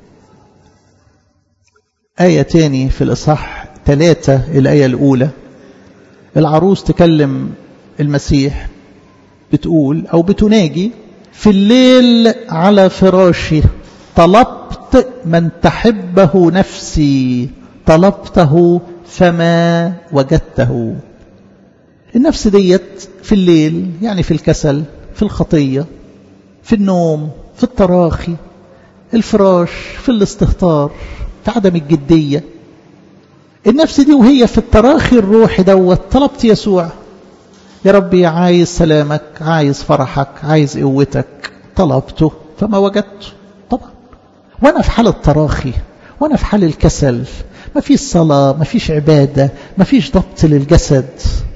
آية تاني في الإصحاح ثلاثة الآية الأولى العروس تكلم المسيح بتقول أو بتناجي في الليل على فراشي طلبت من تحبه نفسي طلبته فما وجدته النفس ديت في الليل يعني في الكسل في الخطية في النوم في التراخي الفراش في الاستهتار في عدم الجدية النفس دي وهي في التراخي الروحي دوت طلبت يسوع يا ربي عايز سلامك عايز فرحك عايز قوتك طلبته فما وجدته طبعا وانا في حال التراخي وانا في حال الكسل ما فيش صلاة ما فيش عبادة ما فيش ضبط للجسد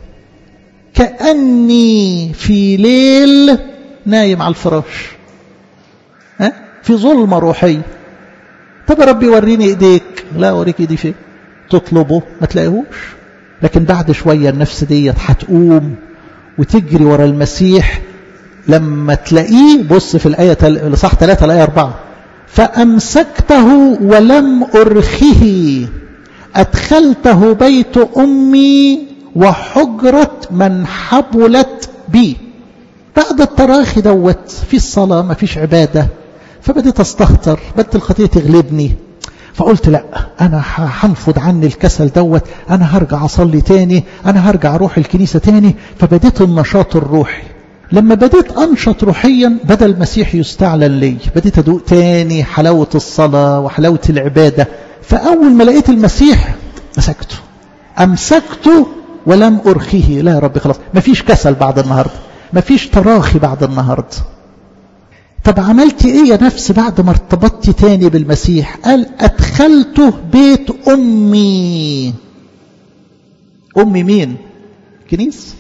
كأني في ليل نايم على الفراش ها؟ في ظلمة روحية طب يا ربي وريني ايديك لا اوريك ايدي فين تطلبه ما تلاقيهوش لكن بعد شوية النفس ديت هتقوم وتجري ورا المسيح لما تلاقيه بص في الآية صح ثلاثة الآية أربعة فأمسكته ولم أرخه أدخلته بيت أمي وحجرة من حبلت بي بعد التراخي دوت في الصلاة ما فيش عبادة فبديت استهتر بدت الخطية تغلبني فقلت لا انا هنفض عني الكسل دوت انا هرجع اصلي تاني انا هرجع اروح الكنيسة تاني فبديت النشاط الروحي لما بديت انشط روحيا بدا المسيح يستعلن لي بديت ادوق تاني حلاوة الصلاة وحلاوة العبادة فاول ما لقيت المسيح مسكته امسكته ولم ارخيه لا يا رب خلاص مفيش كسل بعد النهارده مفيش تراخي بعد النهارده طب عملت ايه يا نفس بعد ما ارتبطت تاني بالمسيح قال ادخلته بيت امي امي مين كنيس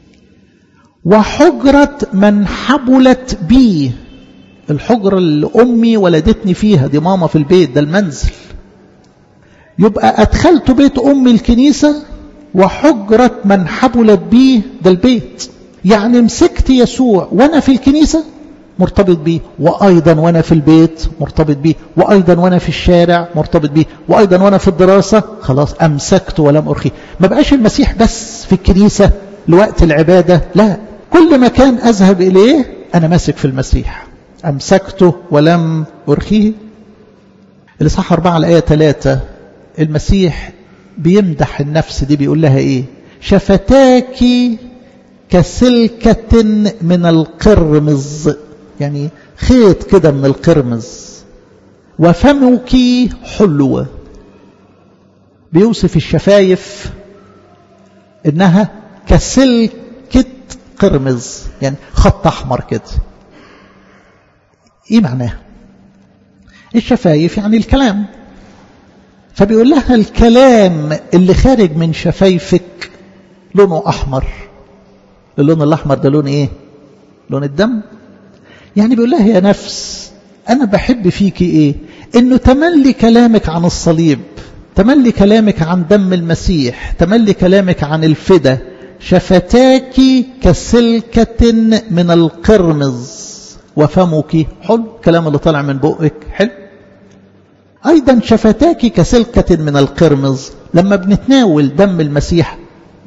وحجرة من حبلت بي الحجرة اللي امي ولدتني فيها دي ماما في البيت ده المنزل يبقى ادخلت بيت امي الكنيسة وحجرة من حبلت بيه ده البيت يعني مسكت يسوع وانا في الكنيسة مرتبط بيه وأيضا وأنا في البيت مرتبط بيه وأيضا وأنا في الشارع مرتبط بيه وأيضا وأنا في الدراسة خلاص أمسكت ولم أرخي ما بقاش المسيح بس في الكنيسة لوقت العبادة لا كل مكان أذهب إليه أنا ماسك في المسيح أمسكته ولم أرخيه الإصحاح أربعة الآية ثلاثة المسيح بيمدح النفس دي بيقول لها إيه شفتاك كسلكة من القرمز يعني خيط كده من القرمز وفمك حلو بيوصف الشفايف انها كسلكة قرمز يعني خط احمر كده ايه معناها الشفايف يعني الكلام فبيقول لها الكلام اللي خارج من شفايفك لونه احمر اللون الاحمر ده لون ايه لون الدم يعني بيقول لها يا نفس انا بحب فيكي ايه انه تملي كلامك عن الصليب تملي كلامك عن دم المسيح تملي كلامك عن الفدا شفتاك كسلكة من القرمز وفمك حلو الكلام اللي طالع من بقك حلو أيضا شفتاك كسلكة من القرمز لما بنتناول دم المسيح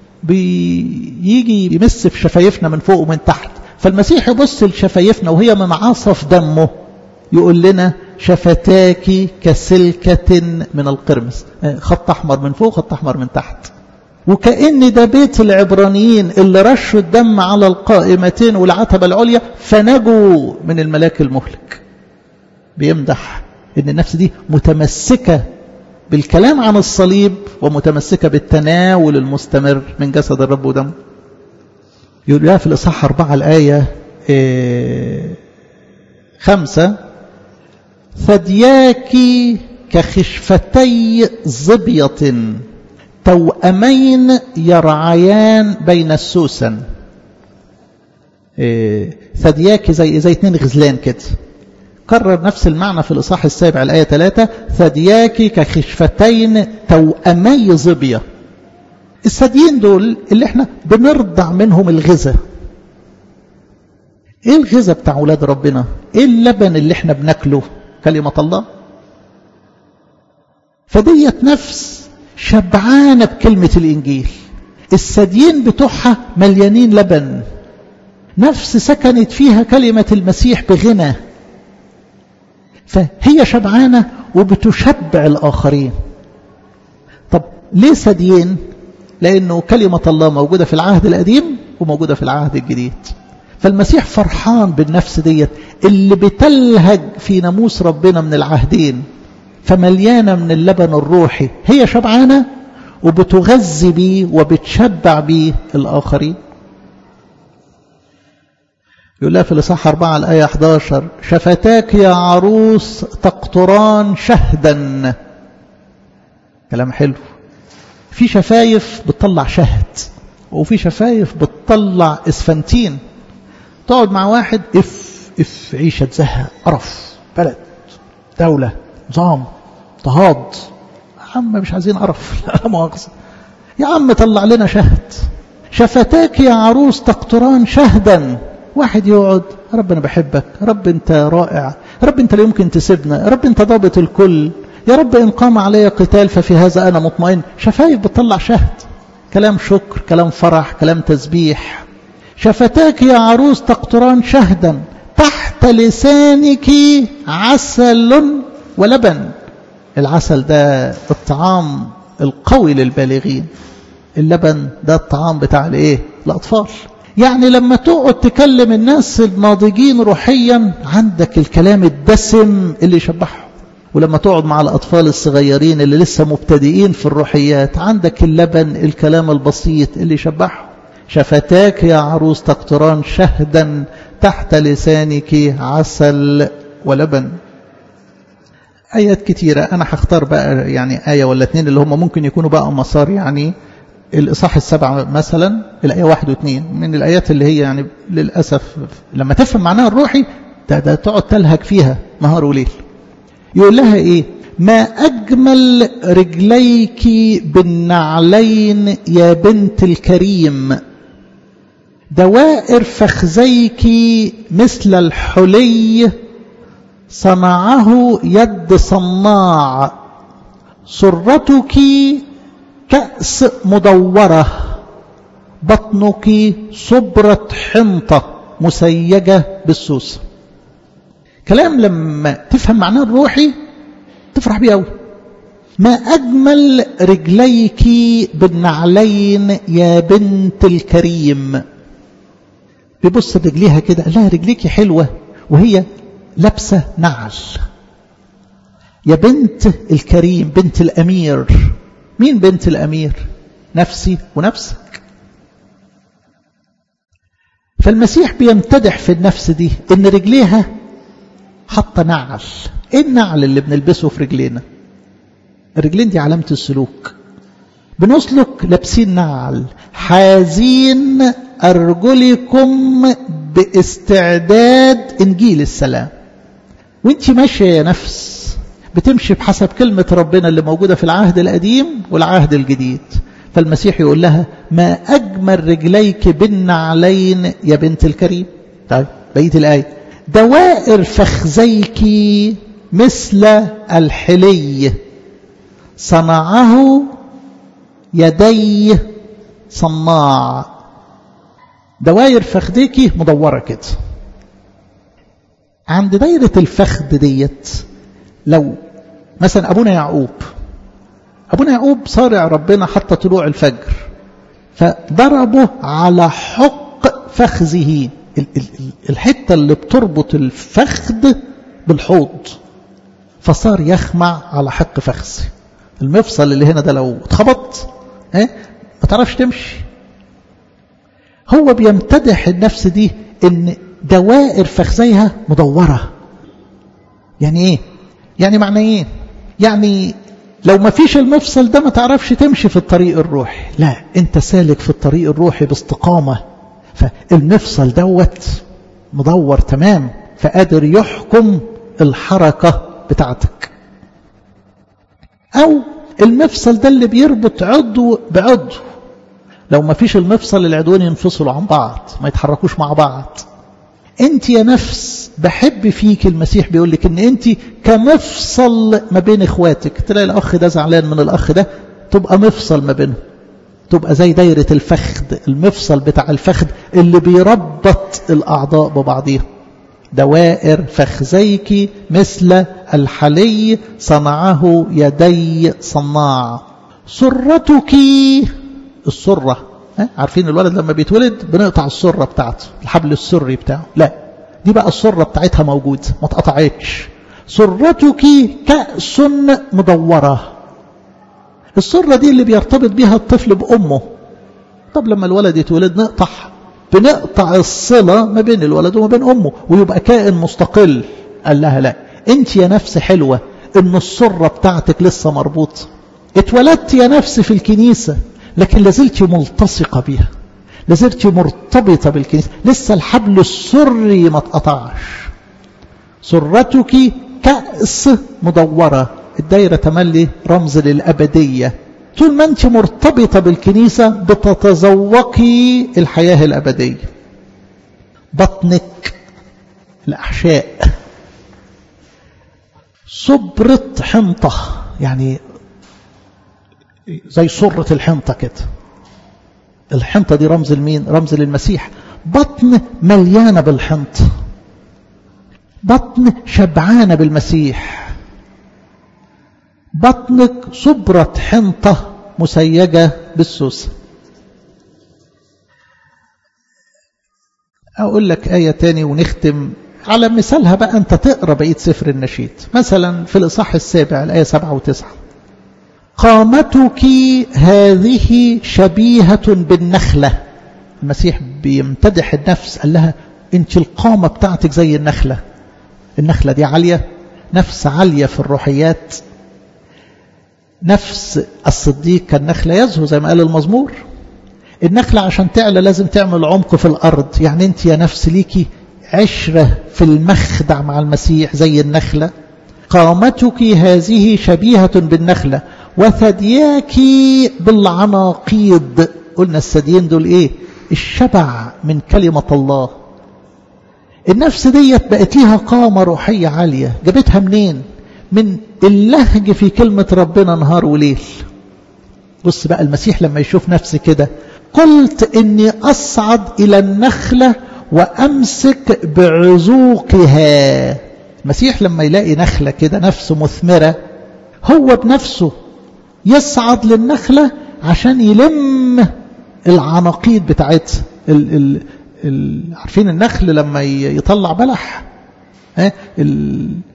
بيجي يمس في شفايفنا من فوق ومن تحت فالمسيح يبص لشفايفنا وهي منعصف دمه يقول لنا شفتاك كسلكة من القرمز خط أحمر من فوق خط أحمر من تحت وكأن ده بيت العبرانيين اللي رشوا الدم على القائمتين والعتبة العليا فنجوا من الملاك المهلك بيمدح ان النفس دي متمسكة بالكلام عن الصليب ومتمسكة بالتناول المستمر من جسد الرب ودمه يقول لها في الإصحاح أربعة الآية إيه خمسة ثدياك كخشفتي ظبية توأمين يرعيان بين السوسن إيه ثدياك زي زي اتنين غزلان كده كرر نفس المعنى في الإصحاح السابع الآية 3 ثدياك كخشفتين توأمي ظبية الثديين دول اللي احنا بنرضع منهم الغذاء ايه الغذاء بتاع اولاد ربنا ايه اللبن اللي احنا بناكله كلمة الله فديت نفس شبعانة بكلمة الإنجيل الثديين بتوعها مليانين لبن نفس سكنت فيها كلمة المسيح بغنى فهي شبعانة وبتشبع الآخرين طب ليه ثديين لأنه كلمة الله موجودة في العهد القديم وموجودة في العهد الجديد فالمسيح فرحان بالنفس ديت اللي بتلهج في ناموس ربنا من العهدين فمليانة من اللبن الروحي هي شبعانة وبتغذي بيه وبتشبع بيه الآخرين يقول لها في الإصحاح 4 الآية 11 شفتاك يا عروس تقطران شهدا كلام حلو في شفايف بتطلع شهد وفي شفايف بتطلع اسفنتين تقعد مع واحد اف اف عيشة زهق قرف بلد دولة نظام اضطهاد يا عم مش عايزين قرف لا مؤاخذة يا عم طلع لنا شهد شفتاك يا عروس تقطران شهدا واحد يقعد رب انا بحبك رب انت رائع رب انت لا يمكن تسيبنا رب انت ضابط الكل يا رب ان قام علي قتال ففي هذا انا مطمئن شفايف بتطلع شهد كلام شكر كلام فرح كلام تسبيح شفتاك يا عروس تقطران شهدا تحت لسانك عسل ولبن العسل ده الطعام القوي للبالغين اللبن ده الطعام بتاع الايه الاطفال يعني لما تقعد تكلم الناس الناضجين روحيا عندك الكلام الدسم اللي يشبعهم ولما تقعد مع الأطفال الصغيرين اللي لسه مبتدئين في الروحيات عندك اللبن الكلام البسيط اللي يشبعهم شفتاك يا عروس تقطران شهدا تحت لسانك عسل ولبن آيات كتيرة أنا هختار بقى يعني آية ولا اتنين اللي هم ممكن يكونوا بقى مسار يعني الإصحاح السبعة مثلا الآية واحد واثنين من الآيات اللي هي يعني للأسف لما تفهم معناها الروحي ده, ده تقعد تلهج فيها نهار وليل يقول لها إيه ما أجمل رجليك بالنعلين يا بنت الكريم دوائر فخذيك مثل الحلي صنعه يد صناع سرتك كأس مدورة بطنك صبرة حنطة مسيجة بالسوس كلام لما تفهم معناه الروحي تفرح بيه قوي ما أجمل رجليك بالنعلين يا بنت الكريم بيبص رجليها كده قال لها رجليكي حلوة وهي لابسة نعل يا بنت الكريم بنت الأمير مين بنت الأمير نفسي ونفسك فالمسيح بيمتدح في النفس دي ان رجليها حاطه نعل ايه النعل اللي بنلبسه في رجلينا الرجلين دي علامه السلوك بنسلك لابسين نعل حازين ارجلكم باستعداد انجيل السلام وانت ماشيه يا نفس بتمشي بحسب كلمه ربنا اللي موجوده في العهد القديم والعهد الجديد فالمسيح يقول لها ما أجمل رجليك بالنعلين يا بنت الكريم طيب بقية الآية دوائر فخذيك مثل الحلي صنعه يدي صناع دوائر فخذيك مدورة كده عند دايرة الفخذ ديت لو مثلا أبونا يعقوب أبونا يعقوب صارع ربنا حتى طلوع الفجر فضربه على حق فخذه الحتة اللي بتربط الفخذ بالحوض فصار يخمع على حق فخذه المفصل اللي هنا ده لو اتخبط اه ما تعرفش تمشي هو بيمتدح النفس دي ان دوائر فخذيها مدورة يعني ايه يعني معنى ايه يعني لو ما فيش المفصل ده ما تعرفش تمشي في الطريق الروحي لا انت سالك في الطريق الروحي باستقامة فالمفصل دوت مدور تمام فقادر يحكم الحركة بتاعتك او المفصل ده اللي بيربط عضو بعضو لو ما فيش المفصل العدوين ينفصلوا عن بعض ما يتحركوش مع بعض انت يا نفس بحب فيك المسيح بيقول لك ان انت كمفصل ما بين اخواتك تلاقي الاخ ده زعلان من الاخ ده تبقى مفصل ما بينهم تبقى زي دايرة الفخذ المفصل بتاع الفخذ اللي بيربط الاعضاء ببعضيها دوائر فخذيك مثل الحلي صنعه يدي صناع سرتك السره عارفين الولد لما بيتولد بنقطع السره بتاعته الحبل السري بتاعه لا دي بقى السره بتاعتها موجوده ما اتقطعتش سرتك كأس مدوره السره دي اللي بيرتبط بيها الطفل بامه طب لما الولد يتولد نقطع بنقطع الصله ما بين الولد وما بين امه ويبقى كائن مستقل قال لها لا انت يا نفس حلوه ان السره بتاعتك لسه مربوطه اتولدت يا نفس في الكنيسه لكن لازلت ملتصقة بها لازلت مرتبطة بالكنيسة لسه الحبل السري ما اتقطعش سرتك كأس مدورة الدايرة تملي رمز للأبدية طول ما أنت مرتبطة بالكنيسة بتتذوقي الحياة الأبدية بطنك الأحشاء صبرة حنطة يعني زي سرة الحنطة كده الحنطة دي رمز لمين رمز للمسيح بطن مليانة بالحنط بطن شبعانة بالمسيح بطنك صبرة حنطة مسيجة بالسوسة أقول لك آية تاني ونختم على مثالها بقى أنت تقرأ بقية سفر النشيد مثلا في الإصحاح السابع الآية سبعة وتسعة قامتك هذه شبيهة بالنخلة المسيح بيمتدح النفس قال لها انت القامة بتاعتك زي النخلة النخلة دي عالية نفس عالية في الروحيات نفس الصديق كالنخلة يزهو زي ما قال المزمور النخلة عشان تعلى لازم تعمل عمق في الأرض يعني انت يا نفس ليكي عشرة في المخدع مع المسيح زي النخلة قامتك هذه شبيهة بالنخلة وثدياك بالعناقيد قلنا الثديين دول ايه الشبع من كلمة الله النفس ديت بقت ليها قامة روحية عالية جابتها منين من اللهج في كلمة ربنا نهار وليل بص بقى المسيح لما يشوف نفسي كده قلت اني اصعد الى النخلة وامسك بعزوقها المسيح لما يلاقي نخلة كده نفسه مثمرة هو بنفسه يصعد للنخلة عشان يلم العناقيد بتاعتها ال ال ال عارفين النخل لما يطلع بلح ها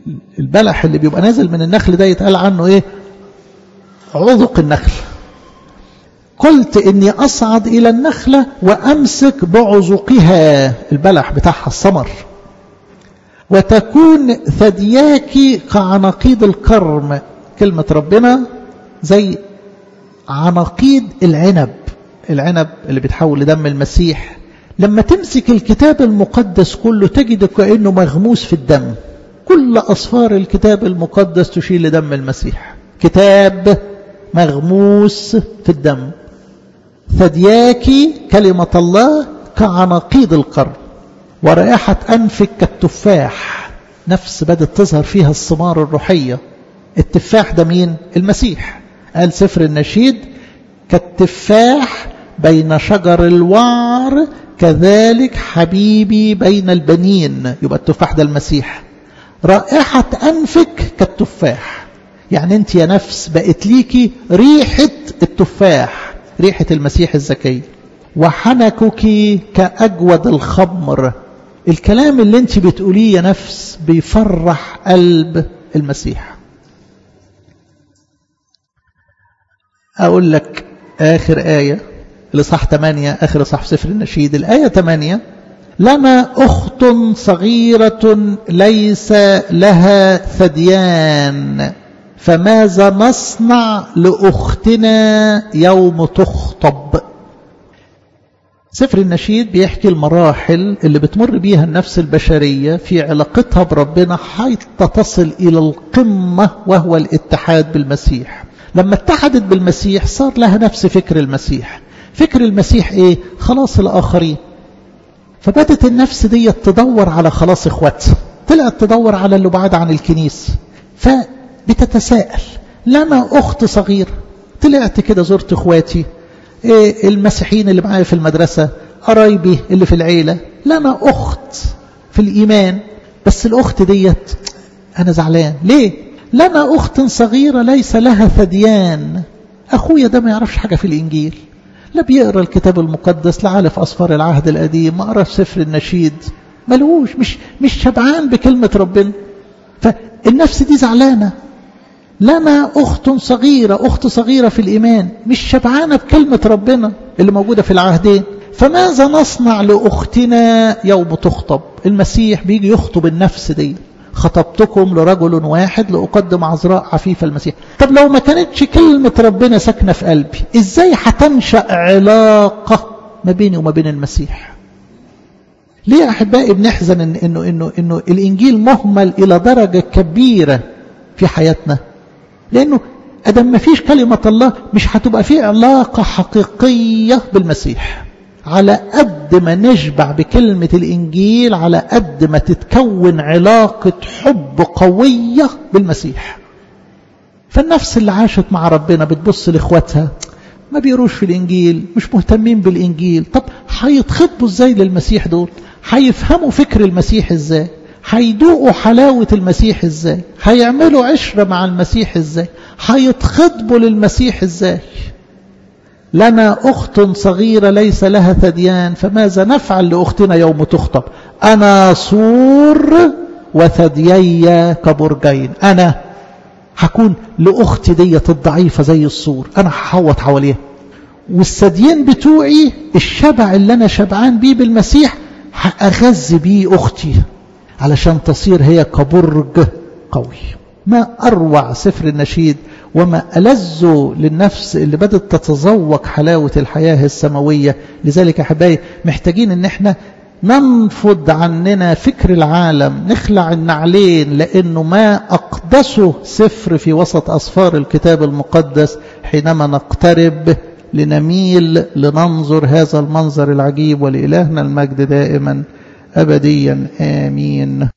البلح اللي بيبقى نازل من النخل ده يتقال عنه ايه عذق النخل قلت اني اصعد الى النخلة وامسك بعذقها البلح بتاعها الثمر وتكون ثدياك كعناقيد الكرم كلمة ربنا زي عناقيد العنب العنب اللي بيتحول لدم المسيح لما تمسك الكتاب المقدس كله تجد كأنه مغموس في الدم كل أصفار الكتاب المقدس تشير لدم المسيح كتاب مغموس في الدم ثدياك كلمة الله كعناقيد القرن ورائحة أنفك كالتفاح نفس بدأت تظهر فيها الثمار الروحية التفاح ده مين؟ المسيح قال سفر النشيد كالتفاح بين شجر الوعر كذلك حبيبي بين البنين يبقى التفاح ده المسيح رائحة أنفك كالتفاح يعني أنت يا نفس بقت ليكي ريحة التفاح ريحة المسيح الزكي وحنكك كأجود الخمر الكلام اللي انت بتقوليه يا نفس بيفرح قلب المسيح أقول لك آخر آية لصح 8 آخر صح سفر النشيد الآية 8 لنا أخت صغيرة ليس لها ثديان فماذا نصنع لأختنا يوم تخطب سفر النشيد بيحكي المراحل اللي بتمر بيها النفس البشرية في علاقتها بربنا حتى تصل إلى القمة وهو الاتحاد بالمسيح لما اتحدت بالمسيح صار لها نفس فكر المسيح فكر المسيح ايه خلاص الآخرين فبدت النفس دي تدور على خلاص اخواتها طلعت تدور على اللي بعاد عن الكنيسة فبتتساءل لما أخت صغيرة طلعت كده زرت اخواتي إيه المسيحيين اللي معايا في المدرسة قرايبي اللي في العيلة لنا أخت في الإيمان بس الأخت ديت أنا زعلان ليه لنا أخت صغيرة ليس لها ثديان أخويا ده ما يعرفش حاجة في الإنجيل لا بيقرأ الكتاب المقدس لا عارف أصفار العهد القديم ما قرأ سفر النشيد ملوش مش, مش شبعان بكلمة ربنا فالنفس دي زعلانة لنا أخت صغيرة أخت صغيرة في الإيمان مش شبعانة بكلمة ربنا اللي موجودة في العهدين فماذا نصنع لأختنا يوم تخطب المسيح بيجي يخطب النفس دي خطبتكم لرجل واحد لأقدم عذراء عفيفة المسيح طب لو ما كانتش كلمة ربنا ساكنة في قلبي إزاي هتنشأ علاقة ما بيني وما بين المسيح ليه يا أحبائي بنحزن إن إنه, إنه, إنه الإنجيل مهمل إلى درجة كبيرة في حياتنا لأنه أدم ما فيش كلمة الله مش هتبقى في علاقة حقيقية بالمسيح على قد ما نشبع بكلمة الإنجيل على قد ما تتكون علاقة حب قوية بالمسيح فالنفس اللي عاشت مع ربنا بتبص لإخواتها ما بيقروش في الإنجيل مش مهتمين بالإنجيل طب هيتخطبوا إزاي للمسيح دول هيفهموا فكر المسيح إزاي هيدوقوا حلاوة المسيح إزاي هيعملوا عشرة مع المسيح إزاي هيتخطبوا للمسيح إزاي لنا أخت صغيرة ليس لها ثديان فماذا نفعل لأختنا يوم تخطب أنا صور وثديي كبرجين أنا هكون لأختي ديت الضعيفة زي الصور أنا هحوط حواليها والثديين بتوعي الشبع اللي أنا شبعان بيه بالمسيح هأغذي بيه أختي علشان تصير هي كبرج قوي ما أروع سفر النشيد وما ألذ للنفس اللي بدأت تتذوق حلاوة الحياة السماوية لذلك أحبائي محتاجين ان احنا ننفض عننا فكر العالم نخلع النعلين لأنه ما أقدسه سفر في وسط أصفار الكتاب المقدس حينما نقترب لنميل لننظر هذا المنظر العجيب ولإلهنا المجد دائما أبديا آمين